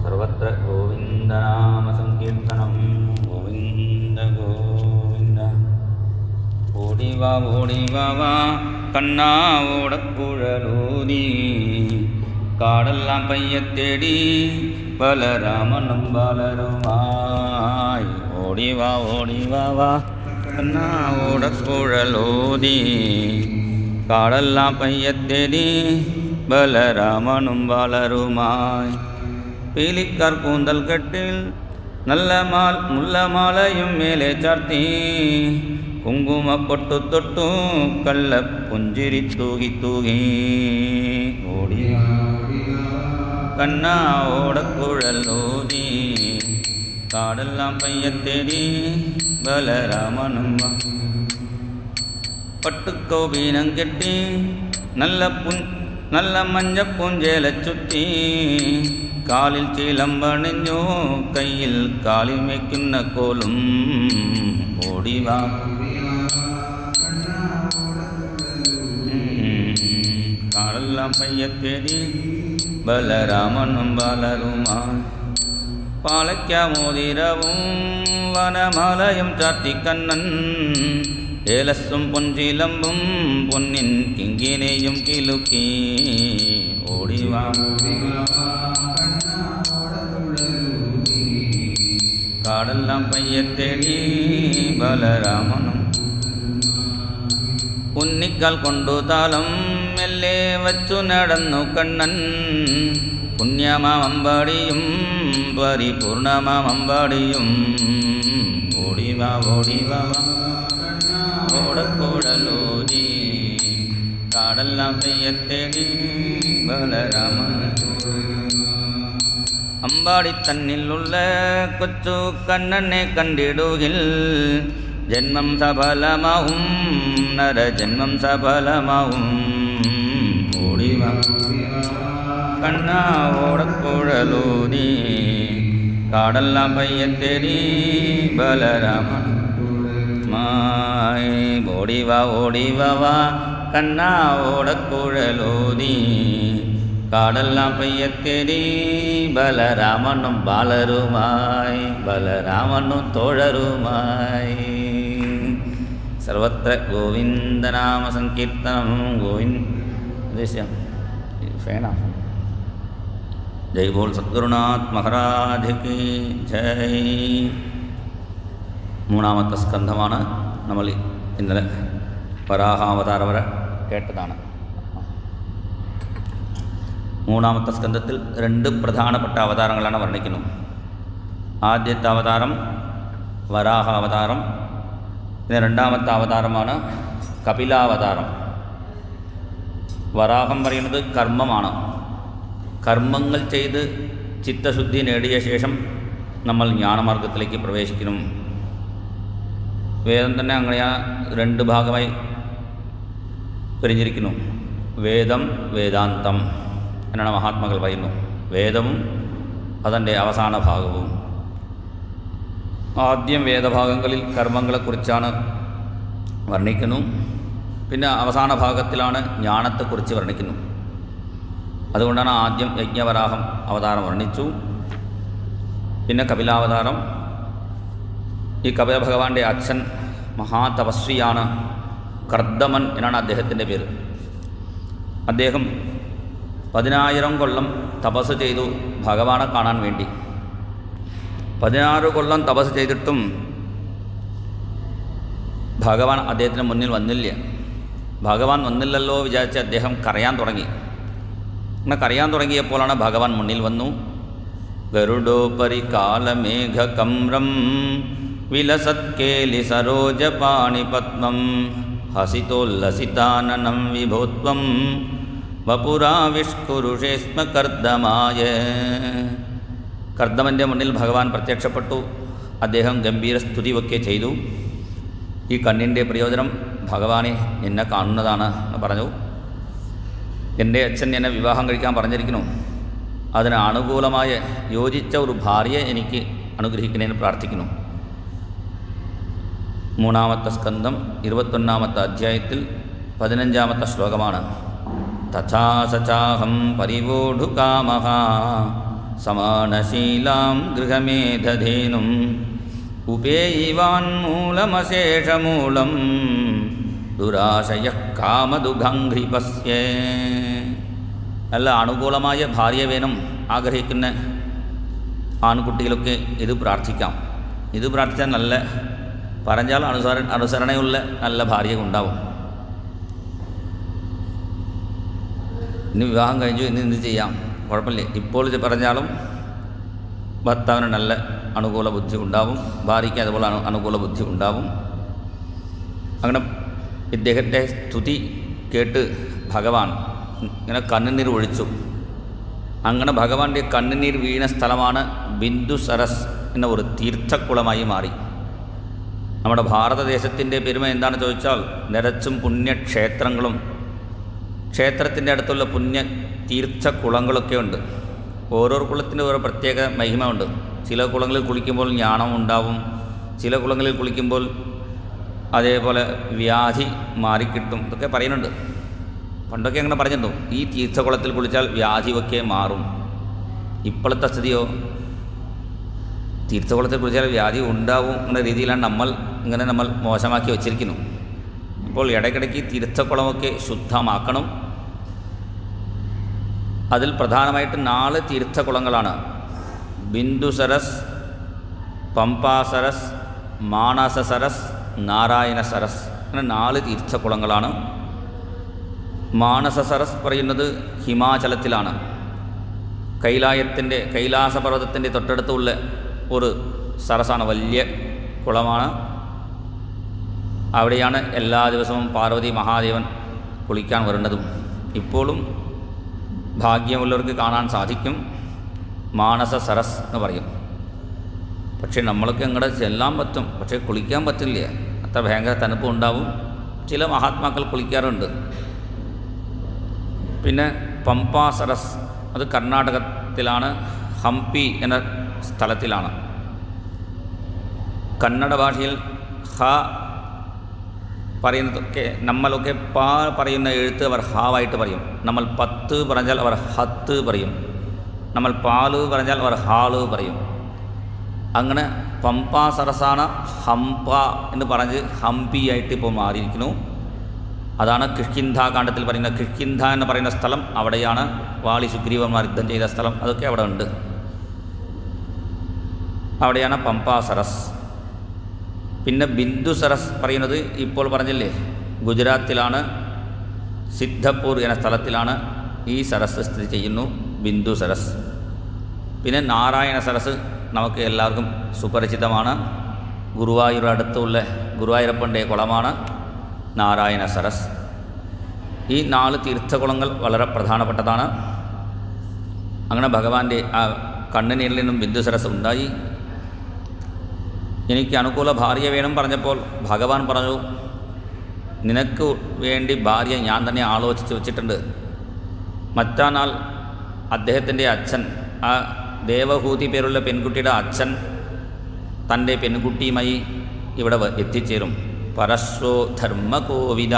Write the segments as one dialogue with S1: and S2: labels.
S1: സർവത്ര ഗോവിന്ദനാമസങ്കീർത്തനം ഗോവിന്ദ ഗോവിന്ദ ഓടിവാ ഓടിവാ വാ കണ്ണാ ഓടക്കുഴലൂതി കാടെല്ലാം പയ്യത്തേടി ബലരാമനും ബാലരുമായി ഓടിവാ ഓടിവാ വാ കണ്ണാ ഓടക്കുഴലൂതി കാടെല്ലാം പയ്യത്തേടി ബലരാമനും ബാലരുമായി പീലിക്കാർ കൂന്തൽ കെട്ടിൽ നല്ല മാൽ മുല്ലമാലയും മേലെ ചാർത്തി കുങ്കുമ പൊട്ടു തൊട്ടു കള്ള പുഞ്ചിരി തൂകി തൂകി ഓടി കണ്ണാ ഓടക്കുഴലോതി കാടെല്ലാം പയ്യത്തേടി ബലരാമനും വാ. പട്ടുക്കോപീനം കെട്ടി നല്ല പുൻ നല്ല മഞ്ഞപ്പൂഞ്ചേല ചുറ്റി കാലിൽ ചിലമ്പണിഞ്ഞു കയ്യിൽ കാളിമയ്ക്കുന്ന കോലും ഓടിവാ കാടെല്ലാം പയ്യത്തേടി ബലരാമനും ബാലരുമായി പാലയ്ക്കാമോതിരവും വനമാലയും ചാത്തിക്കണ്ണൻ ഏലസ്സും പൊൻചിലമ്പും പൊന്നിൻ കിങ്കിനെയും കിലുക്കി ഓടിവാ കാടെല്ലാം പയ്യത്തേടി ബലരാമനും ഉന്നിക്കാൽ കൊണ്ടു താളം മെല്ലെ വച്ചു നടന്നു കണ്ണൻ പുണ്യമാമമ്പാടിയും പരിപൂർണമാമമ്പാടിയും ഓടിവാ ഓടിവാ ഓടക്കൂടലൂരി കാടെല്ലാം പെയ്യത്തേടി ബലരാമൻ അമ്പാടി തന്നിലുള്ള കൊച്ചു കണ്ണനെ കണ്ടിടുകിൽ ജന്മം സഫലമാവും നരജന്മം സഫലമാവും ഓടിവാ കണ്ണാ ഓടക്കുഴലൂതി കാടെല്ലാം പയ്യത്തേടി ബലരാമൻ മായി ഓടിവാ ഓടിവാ വാ കണ്ണാ ഓടക്കുഴലൂതി കാടെല്ലാം പയ്യത്തേടി ബലരാമനും ബാലരുമായി ബലരാമനും തോഴരുമായി സർവത്ര ഗോവിന്ദനാമ സങ്കീർത്തനം ഗോവിന്ദ് ഉദ്ദേശം ഫേനാണ് ജയ് ബോൾ സദ്ഗുരുനാഥ് മഹാരാജ് കി ജയ് മൂന്നാമത്തെ സ്കന്ധമാണ് നമ്മൾ ഇന്നലെ വരാഹാവതാര വരെ കേട്ടതാണ് മൂന്നാമത്തെ സ്കന്ധത്തിൽ രണ്ട് പ്രധാനപ്പെട്ട അവതാരങ്ങളാണ് വർണ്ണിക്കുന്നത് ആദ്യത്തെ അവതാരം വരാഹ അവതാരം പിന്നെ രണ്ടാമത്തെ അവതാരമാണ് കപിലാവതാരം വരാഹം പറയുന്നത് കർമ്മമാണ് കർമ്മങ്ങൾ ചെയ്ത് ചിത്തശുദ്ധി നേടിയ ശേഷം നമ്മൾ ജ്ഞാനമാർഗത്തിലേക്ക് പ്രവേശിക്കണം വേദം തന്നെ അങ്ങനെ ആ രണ്ട് ഭാഗമായി പിരിഞ്ഞിരിക്കുന്നു വേദം വേദാന്തം എന്നാണ് മഹാത്മാക്കൾ പറയുന്നു വേദവും അതിൻ്റെ അവസാന ഭാഗവും ആദ്യം വേദഭാഗങ്ങളിൽ കർമ്മങ്ങളെക്കുറിച്ചാണ് വർണ്ണിക്കുന്നു പിന്നെ അവസാന ഭാഗത്തിലാണ് ജ്ഞാനത്തെക്കുറിച്ച് വർണ്ണിക്കുന്നു അതുകൊണ്ടാണ് ആദ്യം യജ്ഞവരാഹം അവതാരം വർണ്ണിച്ചു പിന്നെ കപിലാവതാരം ഈ കപില ഭഗവാന്റെ അച്ഛൻ മഹാതപസ്വിയാണ് കർദമൻ എന്നാണ് അദ്ദേഹത്തിൻ്റെ പേര് അദ്ദേഹം പതിനായിരം കൊല്ലം തപസ് ചെയ്തു ഭഗവാനെ കാണാൻ വേണ്ടി പതിനാറ് കൊല്ലം തപസ് ചെയ്തിട്ടും ഭഗവാൻ അദ്ദേഹത്തിന് മുന്നിൽ വന്നില്ല ഭഗവാൻ വന്നില്ലല്ലോ വിചാരിച്ച് അദ്ദേഹം കരയാൻ തുടങ്ങി അങ്ങനെ കരയാൻ തുടങ്ങിയപ്പോഴാണ് ഭഗവാൻ മുന്നിൽ വന്നു ഗരുഡോപരി കാലമേഘകമ്രം വിലസത്കേലി സരോജപാണിപത്മം ഹസിതോല്ലസിതാനനം വിഭോത്വം വപുരാവിഷ്കുരുഷേ സ്മ കർദ്ദമായ കർദ്ദമൻ്റെ മുന്നിൽ ഭഗവാൻ പ്രത്യക്ഷപ്പെട്ടു അദ്ദേഹം ഗംഭീര സ്തുതിയൊക്കെ ചെയ്തു ഈ കണ്ണിൻ്റെ പ്രയോജനം ഭഗവാനെ എന്നെ കാണുന്നതാണ് എന്ന് പറഞ്ഞു എൻ്റെ അച്ഛൻ എന്നെ വിവാഹം കഴിക്കാൻ പറഞ്ഞിരിക്കുന്നു അതിന് അനുകൂലമായ യോജിച്ച ഒരു ഭാര്യയെ എനിക്ക് അനുഗ്രഹിക്കുന്നതിന് പ്രാർത്ഥിക്കുന്നു മൂന്നാമത്തെ സ്കന്ധം ഇരുപത്തൊന്നാമത്തെ അധ്യായത്തിൽ പതിനഞ്ചാമത്തെ ശ്ലോകമാണ് തഥാ സചാഹം പരിവോഢുകാമ സമാനശീലാം ഗൃഹമേധധേനും ഉപേയിവാൻ മൂലമശേഷമൂലം ദുരാശയ കാമദുഘംഘ്രിപസ്യേ നല്ല അനുകൂലമായ ഭാര്യ വേണം ആഗ്രഹിക്കുന്ന ആൺകുട്ടികളൊക്കെ ഇത് പ്രാർത്ഥിക്കാം ഇത് പ്രാർത്ഥിച്ചാൽ നല്ല പറഞ്ഞാൽ അനുസര അനുസരണയുള്ള നല്ല ഭാര്യ ഉണ്ടാവും ഇനി വിവാഹം കഴിഞ്ഞു ഇന്ന് എന്ത് ചെയ്യാം കുഴപ്പമില്ല ഇപ്പോൾ ഇത് പറഞ്ഞാലും ഭർത്താവിന് നല്ല അനുകൂല ബുദ്ധി ഉണ്ടാവും ഭാര്യയ്ക്ക് അതുപോലെ അനു അനുകൂല ബുദ്ധി ഉണ്ടാവും അങ്ങനെ ഇദ്ദേഹത്തെ സ്തുതി കേട്ട് ഭഗവാൻ ഇങ്ങനെ കണ്ണുനീർ ഒഴിച്ചു അങ്ങനെ ഭഗവാന്റെ കണ്ണുനീർ വീണ സ്ഥലമാണ് ബിന്ദു സരസ് എന്ന ഒരു തീർത്ഥക്കുളമായി മാറി നമ്മുടെ ഭാരതദേശത്തിൻ്റെ പെരുമ എന്താണെന്ന് ചോദിച്ചാൽ നിരച്ചും പുണ്യക്ഷേത്രങ്ങളും ക്ഷേത്രത്തിൻ്റെ അടുത്തുള്ള പുണ്യ തീർത്ഥക്കുളങ്ങളൊക്കെ ഉണ്ട് ഓരോ കുളത്തിൻ്റെ ഓരോ പ്രത്യേക മഹിമ ഉണ്ട് ചില കുളങ്ങളിൽ കുളിക്കുമ്പോൾ ജ്ഞാനം ഉണ്ടാവും ചില കുളങ്ങളിൽ കുളിക്കുമ്പോൾ അതേപോലെ വ്യാധി മാറിക്കിട്ടും ഇതൊക്കെ പറയുന്നുണ്ട് പണ്ടൊക്കെ അങ്ങനെ പറഞ്ഞിരുന്നു ഈ തീർത്ഥകുളത്തിൽ കുളിച്ചാൽ വ്യാധിയൊക്കെ മാറും ഇപ്പോഴത്തെ സ്ഥിതിയോ തീർത്ഥകുളത്തിൽ കുളിച്ചാൽ വ്യാധി ഉണ്ടാവും എന്ന രീതിയിലാണ് നമ്മൾ ഇങ്ങനെ നമ്മൾ മോശമാക്കി വച്ചിരിക്കുന്നു അപ്പോൾ ഇടയ്ക്കിടയ്ക്ക് തീർത്ഥക്കുളമൊക്കെ ശുദ്ധമാക്കണം അതിൽ പ്രധാനമായിട്ട് നാല് തീർത്ഥക്കുളങ്ങളാണ് ബിന്ദുസരസ് പമ്പാസരസ് മാനസസരസ് നാരായണ സരസ് അങ്ങനെ നാല് തീർത്ഥക്കുളങ്ങളാണ് മാനസ സരസ് പറയുന്നത് ഹിമാചലത്തിലാണ് കൈലായത്തിൻ്റെ കൈലാസപർവ്വതത്തിൻ്റെ തൊട്ടടുത്തുള്ള ഒരു സരസാണ് വലിയ കുളമാണ് അവിടെയാണ് എല്ലാ ദിവസവും പാർവതി മഹാദേവൻ കുളിക്കാൻ വരുന്നതും ഇപ്പോഴും ഭാഗ്യമുള്ളവർക്ക് കാണാൻ സാധിക്കും മാനസ സരസ് എന്ന് പറയും പക്ഷേ നമ്മൾക്ക് അങ്ങോട്ട് ചെല്ലാൻ പറ്റും പക്ഷേ കുളിക്കാൻ പറ്റില്ല അത്ര ഭയങ്കര തണുപ്പ് ഉണ്ടാവും ചില മഹാത്മാക്കൾ കുളിക്കാറുണ്ട് പിന്നെ പമ്പ സരസ് അത് കർണാടകത്തിലാണ് ഹംപി എന്ന സ്ഥലത്തിലാണ് കന്നഡ ഭാഷയിൽ ഹ പറയുന്നതൊക്കെ നമ്മളൊക്കെ പ പറയുന്ന എഴുത്ത് അവർ ഹാവായിട്ട് പറയും നമ്മൾ പത്ത് പറഞ്ഞാൽ അവർ ഹത്ത് പറയും നമ്മൾ പാല് പറഞ്ഞാൽ അവർ ഹാള് പറയും അങ്ങനെ പമ്പ സരസാണ് ഹംപ എന്ന് പറഞ്ഞ് ഹംപി ആയിട്ട് ഇപ്പോൾ മാറിയിരിക്കുന്നു അതാണ് കിഷ്കിന്ധ കാണ്ഡത്തിൽ പറയുന്ന കിഷ്കിന്ധ എന്ന് പറയുന്ന സ്ഥലം അവിടെയാണ് വാളി സുഗ്രീവന്മാർ യുദ്ധം ചെയ്ത സ്ഥലം അതൊക്കെ അവിടെ ഉണ്ട് അവിടെയാണ് പമ്പ സരസ് പിന്നെ ബിന്ദു സരസ് പറയുന്നത് ഇപ്പോൾ പറഞ്ഞില്ലേ ഗുജറാത്തിലാണ് സിദ്ധപ്പൂർ എന്ന സ്ഥലത്തിലാണ് ഈ സരസ് സ്ഥിതി ചെയ്യുന്നു ബിന്ദു സരസ് പിന്നെ നാരായണ സരസ് നമുക്ക് എല്ലാവർക്കും സുപരിചിതമാണ് ഗുരുവായൂർ അടുത്തുള്ള ഗുരുവായൂരപ്പൻ്റെ കുളമാണ് നാരായണ സരസ് ഈ നാല് തീർത്ഥകുളങ്ങൾ വളരെ പ്രധാനപ്പെട്ടതാണ് അങ്ങനെ ഭഗവാന്റെ ആ കണ്ണുനീരിൽ നിന്നും ബിന്ദു സരസ് ഉണ്ടായി എനിക്ക് അനുകൂല ഭാര്യ വേണം പറഞ്ഞപ്പോൾ ഭഗവാൻ പറഞ്ഞു നിനക്ക് വേണ്ടി ഭാര്യ ഞാൻ തന്നെ ആലോചിച്ച് വെച്ചിട്ടുണ്ട് മറ്റാനാൾ അദ്ദേഹത്തിൻ്റെ അച്ഛൻ ആ ദേവഹൂതി പേരുള്ള പെൺകുട്ടിയുടെ അച്ഛൻ തൻ്റെ പെൺകുട്ടിയുമായി ഇവിടെ വ- എത്തിച്ചേരും പരശ്വോ ധർമ്മകോവിദ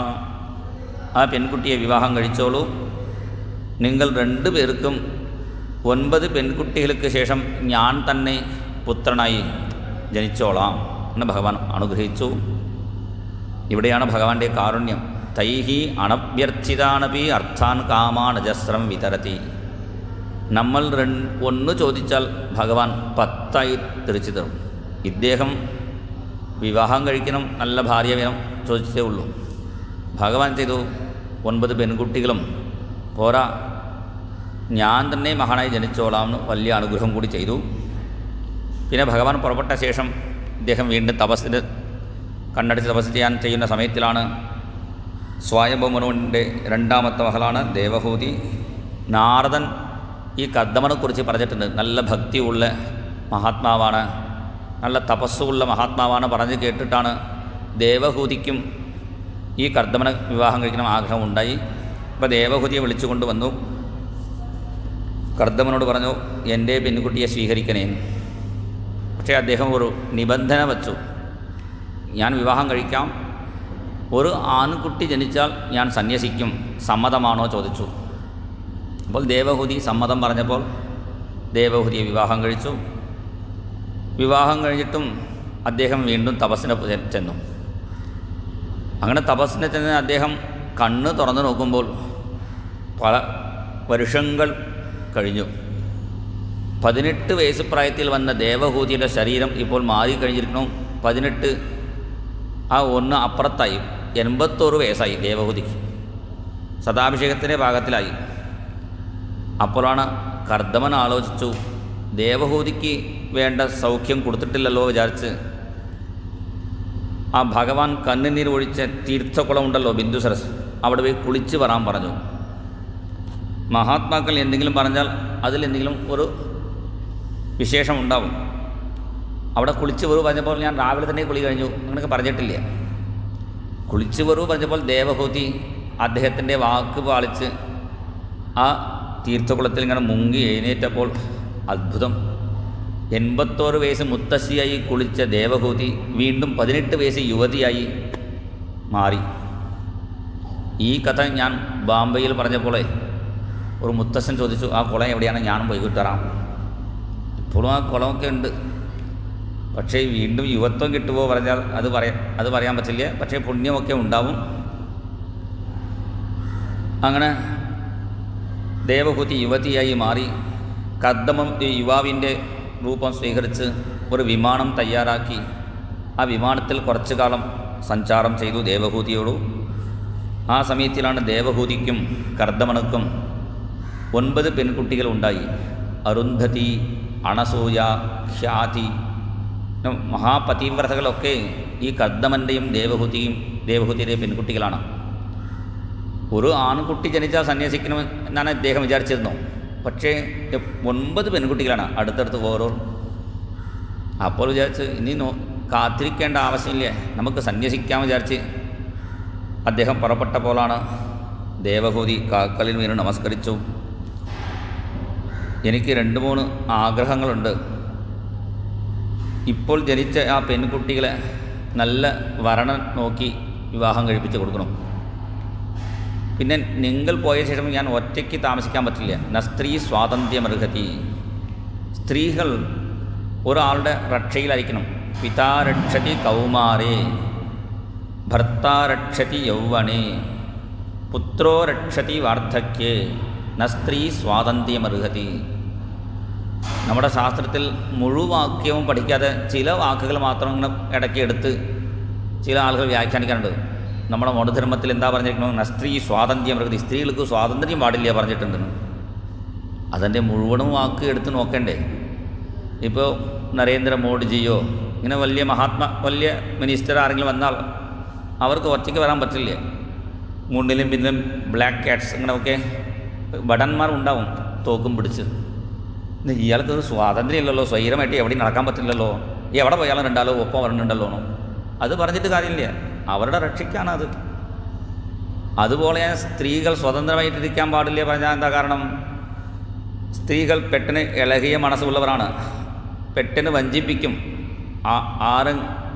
S1: ആ പെൺകുട്ടിയെ വിവാഹം കഴിച്ചോളൂ നിങ്ങൾ രണ്ടു പേർക്കും ഒൻപത് പെൺകുട്ടികൾക്ക് ശേഷം ഞാൻ തന്നെ പുത്രനായി ജനിച്ചോളാം എന്ന് ഭഗവാൻ അനുഗ്രഹിച്ചു ഇവിടെയാണ് ഭഗവാന്റെ കാരുണ്യം തൈഹി അണഭ്യർത്ഥിതാണപി അർത്ഥാൻ കാമാണജസ്രം വിതരത്തി നമ്മൾ രണ്ട് ഒന്ന് ചോദിച്ചാൽ ഭഗവാൻ പത്തായി തിരിച്ചു തരും ഇദ്ദേഹം വിവാഹം കഴിക്കണം നല്ല ഭാര്യ വേണം ചോദിച്ചേ ഉള്ളൂ ഭഗവാൻ ചെയ്തു ഒൻപത് പെൺകുട്ടികളും പോരാ ഞാൻ തന്നെ മഹാനായി ജനിച്ചോളാം എന്ന് വലിയ അനുഗ്രഹം കൂടി ചെയ്തു പിന്നെ ഭഗവാൻ പുറപ്പെട്ട ശേഷം ഇദ്ദേഹം വീണ്ടും തപസ്സിന് കണ്ണടിച്ച് തപസ് ചെയ്യാൻ ചെയ്യുന്ന സമയത്തിലാണ് സ്വായംഭവമനുവിൻ്റെ രണ്ടാമത്തെ മകളാണ് ദേവഹൂതി നാരദൻ ഈ കദ്ദമനെക്കുറിച്ച് പറഞ്ഞിട്ടുണ്ട് നല്ല ഭക്തിയുള്ള മഹാത്മാവാണ് നല്ല തപസ്സുള്ള മഹാത്മാവാണ് പറഞ്ഞ് കേട്ടിട്ടാണ് ദേവഹൂതിക്കും ഈ കർദ്ദമന വിവാഹം കഴിക്കണം ആഗ്രഹമുണ്ടായി അപ്പോൾ ദേവഹൂതിയെ വിളിച്ചു കൊണ്ടുവന്നു കർദ്ദമനോട് പറഞ്ഞു എൻ്റെ പെൺകുട്ടിയെ സ്വീകരിക്കണേ പക്ഷേ അദ്ദേഹം ഒരു നിബന്ധന വച്ചു ഞാൻ വിവാഹം കഴിക്കാം ഒരു ആൺകുട്ടി ജനിച്ചാൽ ഞാൻ സന്യസിക്കും സമ്മതമാണോ ചോദിച്ചു അപ്പോൾ ദേവഹൂതി സമ്മതം പറഞ്ഞപ്പോൾ ദേവഹൂതിയെ വിവാഹം കഴിച്ചു വിവാഹം കഴിഞ്ഞിട്ടും അദ്ദേഹം വീണ്ടും തപസ്സിന് ചെ- ചെന്നു അങ്ങനെ തപസ്സിന് ചെന്ന് അദ്ദേഹം കണ്ണ് തുറന്നു നോക്കുമ്പോൾ പല വർഷങ്ങൾ കഴിഞ്ഞു പതിനെട്ട് വയസ്സ് പ്രായത്തിൽ വന്ന ദേവഹൂതിയുടെ ശരീരം ഇപ്പോൾ മാറിക്കഴിഞ്ഞിരിക്കണം പതിനെട്ട് ആ ഒന്ന് അപ്പുറത്തായി എൺപത്തോറ് വയസ്സായി ദേവഹൂതിക്ക് സദാഭിഷേകത്തിൻ്റെ ഭാഗത്തിലായി അപ്പോഴാണ് കർദമൻ ആലോചിച്ചു ദേവഹൂതിക്ക് വേണ്ട സൗഖ്യം കൊടുത്തിട്ടില്ലല്ലോ വിചാരിച്ച് ആ ഭഗവാൻ കണ്ണുനീർ ഒഴിച്ച തീർത്ഥക്കുളം ഉണ്ടല്ലോ ബിന്ദു സരസ് അവിടെ പോയി കുളിച്ച് വരാൻ പറഞ്ഞു മഹാത്മാക്കൾ എന്തെങ്കിലും പറഞ്ഞാൽ അതിൽ എന്തെങ്കിലും ഒരു വിശേഷം ഉണ്ടാവും അവിടെ കുളിച്ച് വരൂ പറഞ്ഞപ്പോൾ ഞാൻ രാവിലെ തന്നെ കുളി കഴിഞ്ഞു അങ്ങനെയൊക്കെ പറഞ്ഞിട്ടില്ല കുളിച്ച് വരൂ പറഞ്ഞപ്പോൾ ദേവഹൂതി അദ്ദേഹത്തിൻ്റെ വാക്ക് പാലിച്ച് ആ തീർത്ഥകുളത്തിൽ ഇങ്ങനെ മുങ്ങി എഴുന്നേറ്റപ്പോൾ അത്ഭുതം എൺപത്തോറ് വയസ്സ് മുത്തശ്ശിയായി കുളിച്ച ദേവഹൂതി വീണ്ടും പതിനെട്ട് വയസ്സ് യുവതിയായി മാറി ഈ കഥ ഞാൻ ബാംബെയിൽ പറഞ്ഞപ്പോളേ ഒരു മുത്തശ്ശൻ ചോദിച്ചു ആ കുളം എവിടെയാണ് ഞാനും പോയി കിട്ടറാം ഇപ്പോഴും ആ കുളമൊക്കെ ഉണ്ട് പക്ഷേ വീണ്ടും യുവത്വം കിട്ടുമോ പറഞ്ഞാൽ അത് പറയാം അത് പറയാൻ പറ്റില്ല പക്ഷേ പുണ്യമൊക്കെ ഉണ്ടാവും അങ്ങനെ ദേവഹൂതി യുവതിയായി മാറി കദ്ദമം ഈ യുവാവിൻ്റെ രൂപം സ്വീകരിച്ച് ഒരു വിമാനം തയ്യാറാക്കി ആ വിമാനത്തിൽ കുറച്ചു കാലം സഞ്ചാരം ചെയ്തു ദേവഹൂതിയോടു ആ സമയത്തിലാണ് ദേവഹൂതിക്കും കർദമണക്കും ഒൻപത് പെൺകുട്ടികൾ ഉണ്ടായി അരുന്ധതി അണസൂയ ഖ്യാതി പിന്നെ മഹാപതിവ്രതകളൊക്കെ ഈ കർദമൻ്റെയും ദേവഹൂതിയും ദേവഹൂതിയുടെയും പെൺകുട്ടികളാണ് ഒരു ആൺകുട്ടി ജനിച്ചാൽ സന്യസിക്കണം എന്നാണ് അദ്ദേഹം വിചാരിച്ചിരുന്നു പക്ഷേ ഒൻപത് പെൺകുട്ടികളാണ് അടുത്തടുത്ത് ഓരോ അപ്പോൾ വിചാരിച്ച് ഇനി നോ കാത്തിരിക്കേണ്ട ആവശ്യമില്ല നമുക്ക് സന്യസിക്കാൻ വിചാരിച്ച് അദ്ദേഹം പുറപ്പെട്ടപ്പോഴാണ് ദേവഹൂതി കാക്കലിൽ വീണ് നമസ്കരിച്ചു എനിക്ക് രണ്ട് മൂന്ന് ആഗ്രഹങ്ങളുണ്ട് ഇപ്പോൾ ജനിച്ച ആ പെൺകുട്ടികളെ നല്ല വരണം നോക്കി വിവാഹം കഴിപ്പിച്ച് കൊടുക്കണം പിന്നെ നിങ്ങൾ പോയ ശേഷം ഞാൻ ഒറ്റയ്ക്ക് താമസിക്കാൻ പറ്റില്ല ന സ്ത്രീ സ്വാതന്ത്ര്യമർഹതി സ്ത്രീകൾ ഒരാളുടെ രക്ഷയിലായിരിക്കണം പിതാ രക്ഷതി കൗമാരേ ഭർത്താ രക്ഷതി യൗവനേ പുത്രോ രക്ഷതി വാർദ്ധക്യേ ന സ്ത്രീ സ്വാതന്ത്ര്യമർഹതി നമ്മുടെ ശാസ്ത്രത്തിൽ മുഴുവാക്യവും പഠിക്കാതെ ചില വാക്കുകൾ മാത്രം ഇങ്ങനെ ഇടയ്ക്ക് എടുത്ത് ചില ആളുകൾ വ്യാഖ്യാനിക്കാറുണ്ട് നമ്മുടെ മതധർമ്മത്തിൽ എന്താ പറഞ്ഞിരിക്കുന്നത് ന സ്ത്രീ സ്വാതന്ത്ര്യം പ്രകൃതി സ്ത്രീകൾക്ക് സ്വാതന്ത്ര്യം പാടില്ല പറഞ്ഞിട്ടുണ്ട് അതിൻ്റെ മുഴുവനും വാക്ക് എടുത്ത് നോക്കണ്ടേ ഇപ്പോൾ നരേന്ദ്രമോദിജിയോ ഇങ്ങനെ വലിയ മഹാത്മാ വലിയ മിനിസ്റ്റർ ആരെങ്കിലും വന്നാൽ അവർക്ക് ഒറ്റയ്ക്ക് വരാൻ പറ്റില്ല മുന്നിലും പിന്നിലും ബ്ലാക്ക് കാറ്റ്സ് ഇങ്ങനെയൊക്കെ ഭടന്മാർ ഉണ്ടാവും തോക്കും പിടിച്ച് ഇത് ഇയാൾക്ക് ഒരു സ്വാതന്ത്ര്യമില്ലല്ലോ സ്വൈരമായിട്ട് എവിടെയും നടക്കാൻ പറ്റില്ലല്ലോ എവിടെ പോയാലും രണ്ടാലോ ഒപ്പം വരണുണ്ടല്ലോ അത് പറഞ്ഞിട്ട് കാര്യമില്ല അവരുടെ രക്ഷയ്ക്കാണ് അത് അതുപോലെ സ്ത്രീകൾ സ്വതന്ത്രമായിട്ടിരിക്കാൻ പാടില്ല പറഞ്ഞാൽ എന്താ കാരണം സ്ത്രീകൾ പെട്ടെന്ന് ഇളകിയ മനസ്സുള്ളവരാണ് പെട്ടെന്ന് വഞ്ചിപ്പിക്കും ആ ആരും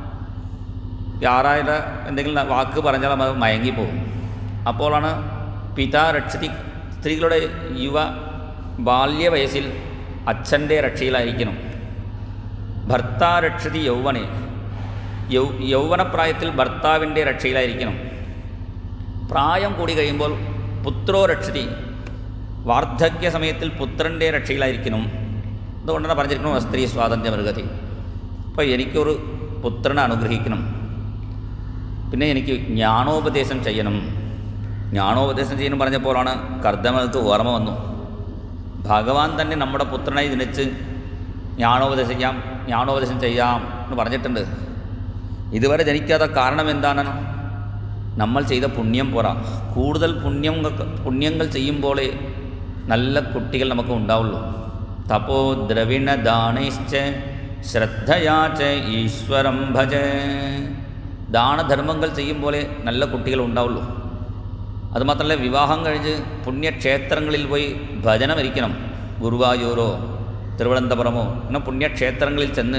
S1: ആറായുടെ എന്തെങ്കിലും വാക്ക് പറഞ്ഞാൽ അത് മയങ്ങിപ്പോകും അപ്പോഴാണ് പിതാ രക്ഷതി സ്ത്രീകളുടെ യുവ ബാല്യ വയസ്സിൽ അച്ഛൻ്റെ രക്ഷയിലായിരിക്കണം ഭർത്താ രക്ഷതി യൗവനെ യൗ യൗവനപ്രായത്തിൽ ഭർത്താവിൻ്റെ രക്ഷയിലായിരിക്കണം പ്രായം കൂടി കഴിയുമ്പോൾ പുത്രോ രക്ഷതി വാർദ്ധക്യ സമയത്തിൽ പുത്രൻ്റെ രക്ഷയിലായിരിക്കണം അതുകൊണ്ടാണ് പറഞ്ഞിരിക്കണം സ്ത്രീ സ്വാതന്ത്ര്യ മൃഗതി അപ്പോൾ എനിക്കൊരു പുത്രനെ അനുഗ്രഹിക്കണം പിന്നെ എനിക്ക് ജ്ഞാനോപദേശം ചെയ്യണം ജ്ഞാനോപദേശം ചെയ്യണം പറഞ്ഞപ്പോഴാണ് കർദ്ദമനത്ത് ഓർമ്മ വന്നു ഭഗവാൻ തന്നെ നമ്മുടെ പുത്രനായി ജനിച്ച് ജ്ഞാനോപദേശിക്കാം ജ്ഞാനോപദേശം ചെയ്യാം എന്ന് പറഞ്ഞിട്ടുണ്ട് ഇതുവരെ ജനിക്കാത്ത കാരണം എന്താണ് നമ്മൾ ചെയ്ത പുണ്യം പോരാ കൂടുതൽ പുണ്യം പുണ്യങ്ങൾ ചെയ്യുമ്പോഴേ നല്ല കുട്ടികൾ നമുക്ക് ഉണ്ടാവുള്ളൂ തപോ ദ്രവിണ ദാനൈശ്ച ശ്രദ്ധയാച്ച ഈശ്വരം ഭജ ദാനധർമ്മങ്ങൾ ചെയ്യുമ്പോലെ നല്ല കുട്ടികൾ ഉണ്ടാവുള്ളൂ അതുമാത്രമല്ല വിവാഹം കഴിഞ്ഞ് പുണ്യക്ഷേത്രങ്ങളിൽ പോയി ഭജനമിരിക്കണം ഗുരുവായൂരോ തിരുവനന്തപുരമോ അങ്ങനെ പുണ്യക്ഷേത്രങ്ങളിൽ ചെന്ന്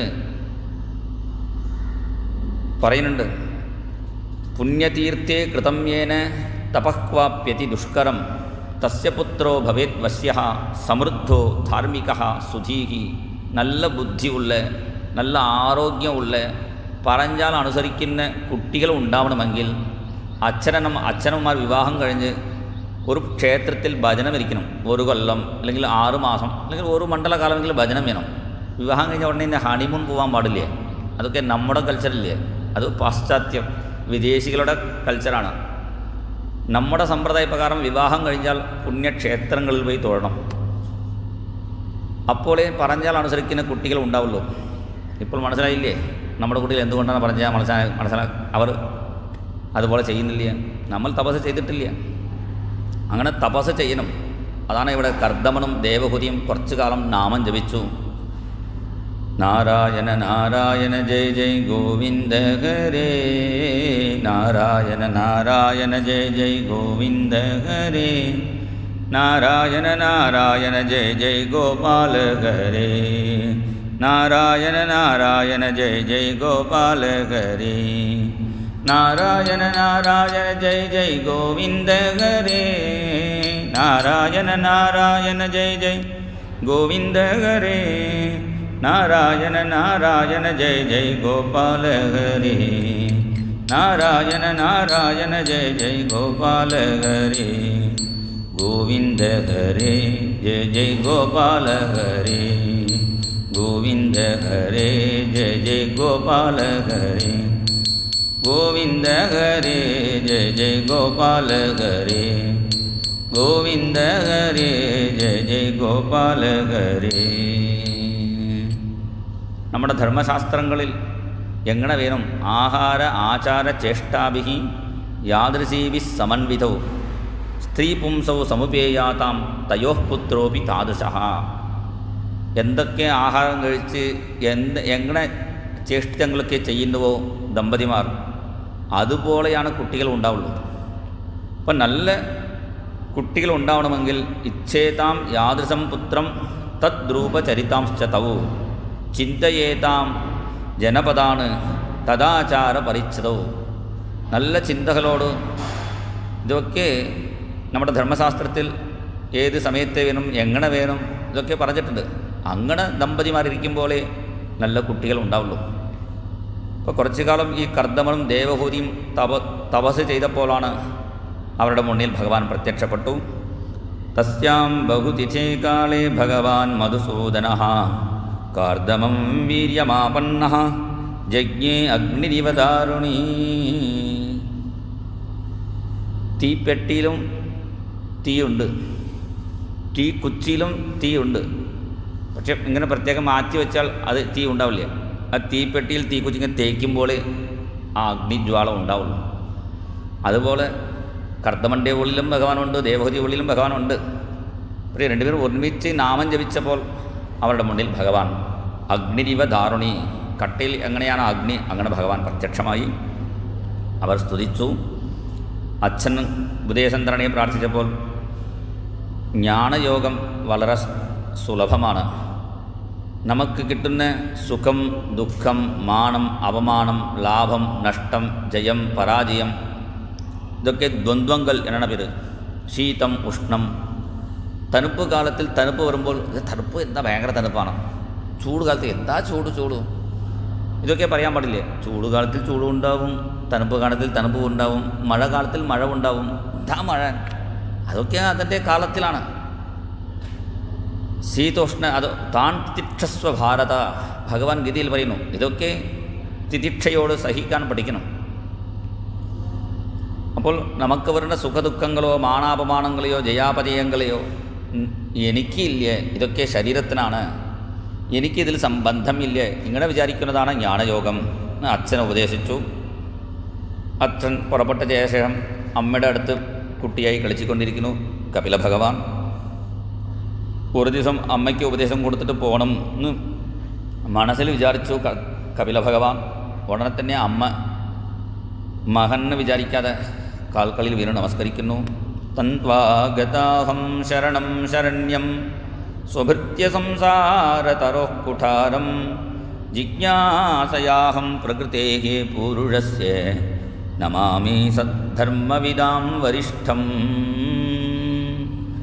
S1: പറയുന്നുണ്ട് പുണ്യതീർത്ഥേ കൃതം യേന തപഃക്വാപ്യതി ദുഷ്കരം തസ്യ പുത്രോ ഭവേത് വസ്യ സമൃദ്ധോ ധാർമ്മിക സുധീഹി നല്ല ബുദ്ധിയുള്ള നല്ല ആരോഗ്യമുള്ള പറഞ്ഞാൽ അനുസരിക്കുന്ന കുട്ടികൾ ഉണ്ടാവണമെങ്കിൽ അച്ഛനമ്മ അച്ഛനമ്മമാർ വിവാഹം കഴിഞ്ഞ് ഒരു ക്ഷേത്രത്തിൽ ഭജനം ഇരിക്കണം ഒരു കൊല്ലം അല്ലെങ്കിൽ ആറ് മാസം അല്ലെങ്കിൽ ഒരു മണ്ഡലകാലമെങ്കിലും ഭജനം വേണം വിവാഹം കഴിഞ്ഞ ഉടനെ തന്നെ ഹണിമൂൺ പോകാൻ പാടില്ലേ അതൊക്കെ നമ്മുടെ കൾച്ചറില്ലേ അത് പാശ്ചാത്യം വിദേശികളുടെ കൾച്ചറാണ് നമ്മുടെ സമ്പ്രദായ പ്രകാരം വിവാഹം കഴിഞ്ഞാൽ പുണ്യക്ഷേത്രങ്ങളിൽ പോയി തൊഴണം അപ്പോഴേ പറഞ്ഞാൽ അനുസരിക്കുന്ന കുട്ടികൾ ഉണ്ടാവുള്ളൂ ഇപ്പോൾ മനസ്സിലായില്ലേ നമ്മുടെ കുട്ടികൾ എന്തുകൊണ്ടാണ് പറഞ്ഞാൽ മനസ്സിലാ മനസ്സിലാ അവർ അതുപോലെ ചെയ്യുന്നില്ല നമ്മൾ തപസ് ചെയ്തിട്ടില്ല അങ്ങനെ തപസ് ചെയ്യണം അതാണ് ഇവിടെ കർദമനും ദേവഹുതിയും കുറച്ചു കാലം നാമം ജപിച്ചു നാരായണ നാരായണ ജയ ജയ ഗോവിന്ദ ഹരേ നാരായണ നാരായണ ജയ ജയ ഗോവിന്ദ ഹരേ നാരായണ നാരായണ ജയ ജയ ഗോപാല ഹരേ നാരായണ നാരായണ ജയ ജയ ഗോപാല ഹരേ നാരായണ നാരായണ ജയ ജയ ഗോവിന്ദ ഹരേ നാരായണ നാരായണ ജയ ജയ ഗോവിന്ദ ഹരേ നാരായണ നാരായണ ജയ ജയ ഗോപാല ഹരേ നാരായണ നാരായണ ജയ ജയ ഗോപാല ഹരേ ഗോവിന്ദ ഹരേ ജയ ജയ ഗോപാല ഹരേ ഗോവിന്ദ ഹരേ ജയ ജയ ഗോപാല ഹരേ ഗോവിന്ദ ഹരേ ജയ ജയ ഗോപാല ഹരേ ഗോവിന്ദ ഹരേ ജയ ജയ ഗോപാല ഹരേ നമ്മുടെ ധർമ്മശാസ്ത്രങ്ങളിൽ എങ്ങനെ വേണം ആഹാര ആചാര ചേഷ്ടാഭി യാദൃശീഭി സമന്വിതൗ സ്ത്രീ പുംസൗ സമുപേയാതാം തയോഃ പുത്രോപി താദൃശ എന്തൊക്കെ ആഹാരം കഴിച്ച് എന്ത് എങ്ങനെ ചേഷ്ടിതങ്ങളൊക്കെ ചെയ്യുന്നുവോ ദമ്പതിമാർ അതുപോലെയാണ് കുട്ടികൾ ഉണ്ടാവുള്ളൂ അപ്പം നല്ല കുട്ടികൾ ഉണ്ടാവണമെങ്കിൽ ഇച്ഛേതാം യാദൃശം പുത്രം തദ്രൂപചരിതാംശ്ച തവു ചിന്തയേതാം ജനപദാണ് തദാചാര പരിച്ഛതവും നല്ല ചിന്തകളോട് ഇതൊക്കെ നമ്മുടെ ധർമ്മശാസ്ത്രത്തിൽ ഏത് സമയത്ത് വേണം എങ്ങനെ വേണം ഇതൊക്കെ പറഞ്ഞിട്ടുണ്ട് അങ്ങനെ ദമ്പതിമാരിയ്ക്കുമ്പോഴേ നല്ല കുട്ടികൾ ഉണ്ടാവുള്ളൂ അപ്പോൾ കുറച്ചു കാലം ഈ കർദ്ദമനും ദേവഹൂതിയും തപ തപസ് ചെയ്തപ്പോഴാണ് അവരുടെ മുന്നിൽ ഭഗവാൻ പ്രത്യക്ഷപ്പെട്ടു തസ്യാം ബഹുതിഥേ കാലേ ഭഗവാൻ മധുസൂദന കാർദമം വീര്യമാപന്ന ജജ്ഞേ അഗ്നിരിവദാരുണീ തീപ്പെട്ടിയിലും തീയുണ്ട് തീ കുച്ചിയിലും തീയുണ്ട് പക്ഷെ ഇങ്ങനെ പ്രത്യേകം മാറ്റി വെച്ചാൽ അത് തീ ഉണ്ടാവില്ല ആ തീപ്പെട്ടിയിൽ തീ കുച്ചി ഇങ്ങനെ തേക്കുമ്പോൾ ആ അഗ്നിജ്വാല ഉണ്ടാവുള്ളൂ അതുപോലെ കർദ്ദമൻ്റെ ഉള്ളിലും ഭഗവാനുണ്ട് ദേവഹതി ഉള്ളിലും ഭഗവാനുണ്ട് പക്ഷേ രണ്ടുപേരും ഒരുമിച്ച് നാമം ജപിച്ചപ്പോൾ അവരുടെ മുന്നിൽ ഭഗവാൻ അഗ്നിരിവ ദാരുണി കട്ടയിൽ എങ്ങനെയാണ് അഗ്നി അങ്ങനെ ഭഗവാൻ പ്രത്യക്ഷമായി അവർ സ്തുതിച്ചു അച്ഛൻ ഉപദേശന്തരണയെ പ്രാർത്ഥിച്ചപ്പോൾ ജ്ഞാനയോഗം വളരെ സുലഭമാണ് നമുക്ക് കിട്ടുന്ന സുഖം ദുഃഖം മാനം അപമാനം ലാഭം നഷ്ടം ജയം പരാജയം ഇതൊക്കെ ദ്വന്ദ്വങ്ങൾ എന്നാണ് പേര് ശീതം ഉഷ്ണം തണുപ്പ് കാലത്തിൽ തണുപ്പ് വരുമ്പോൾ ഇത് തണുപ്പ് എന്താ ഭയങ്കര തണുപ്പാണ് ചൂട് കാലത്ത് എന്താ ചൂട് ചൂട് ഇതൊക്കെ പറയാൻ പാടില്ലേ ചൂട് കാലത്തിൽ ചൂടും ഉണ്ടാവും തണുപ്പ് കാലത്തിൽ തണുപ്പ് ഉണ്ടാവും മഴ കാലത്തിൽ മഴ ഉണ്ടാവും എന്താ മഴ അതൊക്കെ അതിൻ്റെ കാലത്തിലാണ് ശീതോഷ്ണ അത് താൻ തിതിക്ഷസ്വ ഭാരത ഭഗവാൻ ഗീതയിൽ പറയുന്നു ഇതൊക്കെ തിതിക്ഷയോട് സഹിക്കാൻ പഠിക്കണം അപ്പോൾ നമുക്ക് വരുന്ന സുഖദുഃഖങ്ങളോ മാനാപമാനങ്ങളെയോ ജയാപജയങ്ങളെയോ ഉം, എനിക്കില്ലേ ഇതൊക്കെ ശരീരത്തിനാണ് എനിക്കിതിൽ സംബന്ധമില്ല ഇങ്ങനെ വിചാരിക്കുന്നതാണ് ജ്ഞാനയോഗം എന്ന് അച്ഛൻ ഉപദേശിച്ചു അച്ഛൻ പുറപ്പെട്ട ശേഷം അമ്മയുടെ അടുത്ത് കുട്ടിയായി കളിച്ചുകൊണ്ടിരിക്കുന്നു കപില ഭഗവാൻ ഒരു ദിവസം അമ്മയ്ക്ക് ഉപദേശം കൊടുത്തിട്ട് പോകണം എന്ന് മനസ്സിൽ വിചാരിച്ചു ക- കപില ഭഗവാൻ ഉടനെ തന്നെ അമ്മ മകന് വിചാരിക്കാതെ കാൽക്കളിൽ വീണ് നമസ്കരിക്കുന്നു തന്വാഗതാഹം ശരണം ശരണ്യം സ്വഭൃത്യ സംസാരതരോഃ കുഠാരം ജിജ്ഞാസയാഹം പ്രകൃതേ പൂരുഷസ്യ നമാമി സദ്ധർമ്മവിദാം വരിഷ്ഠം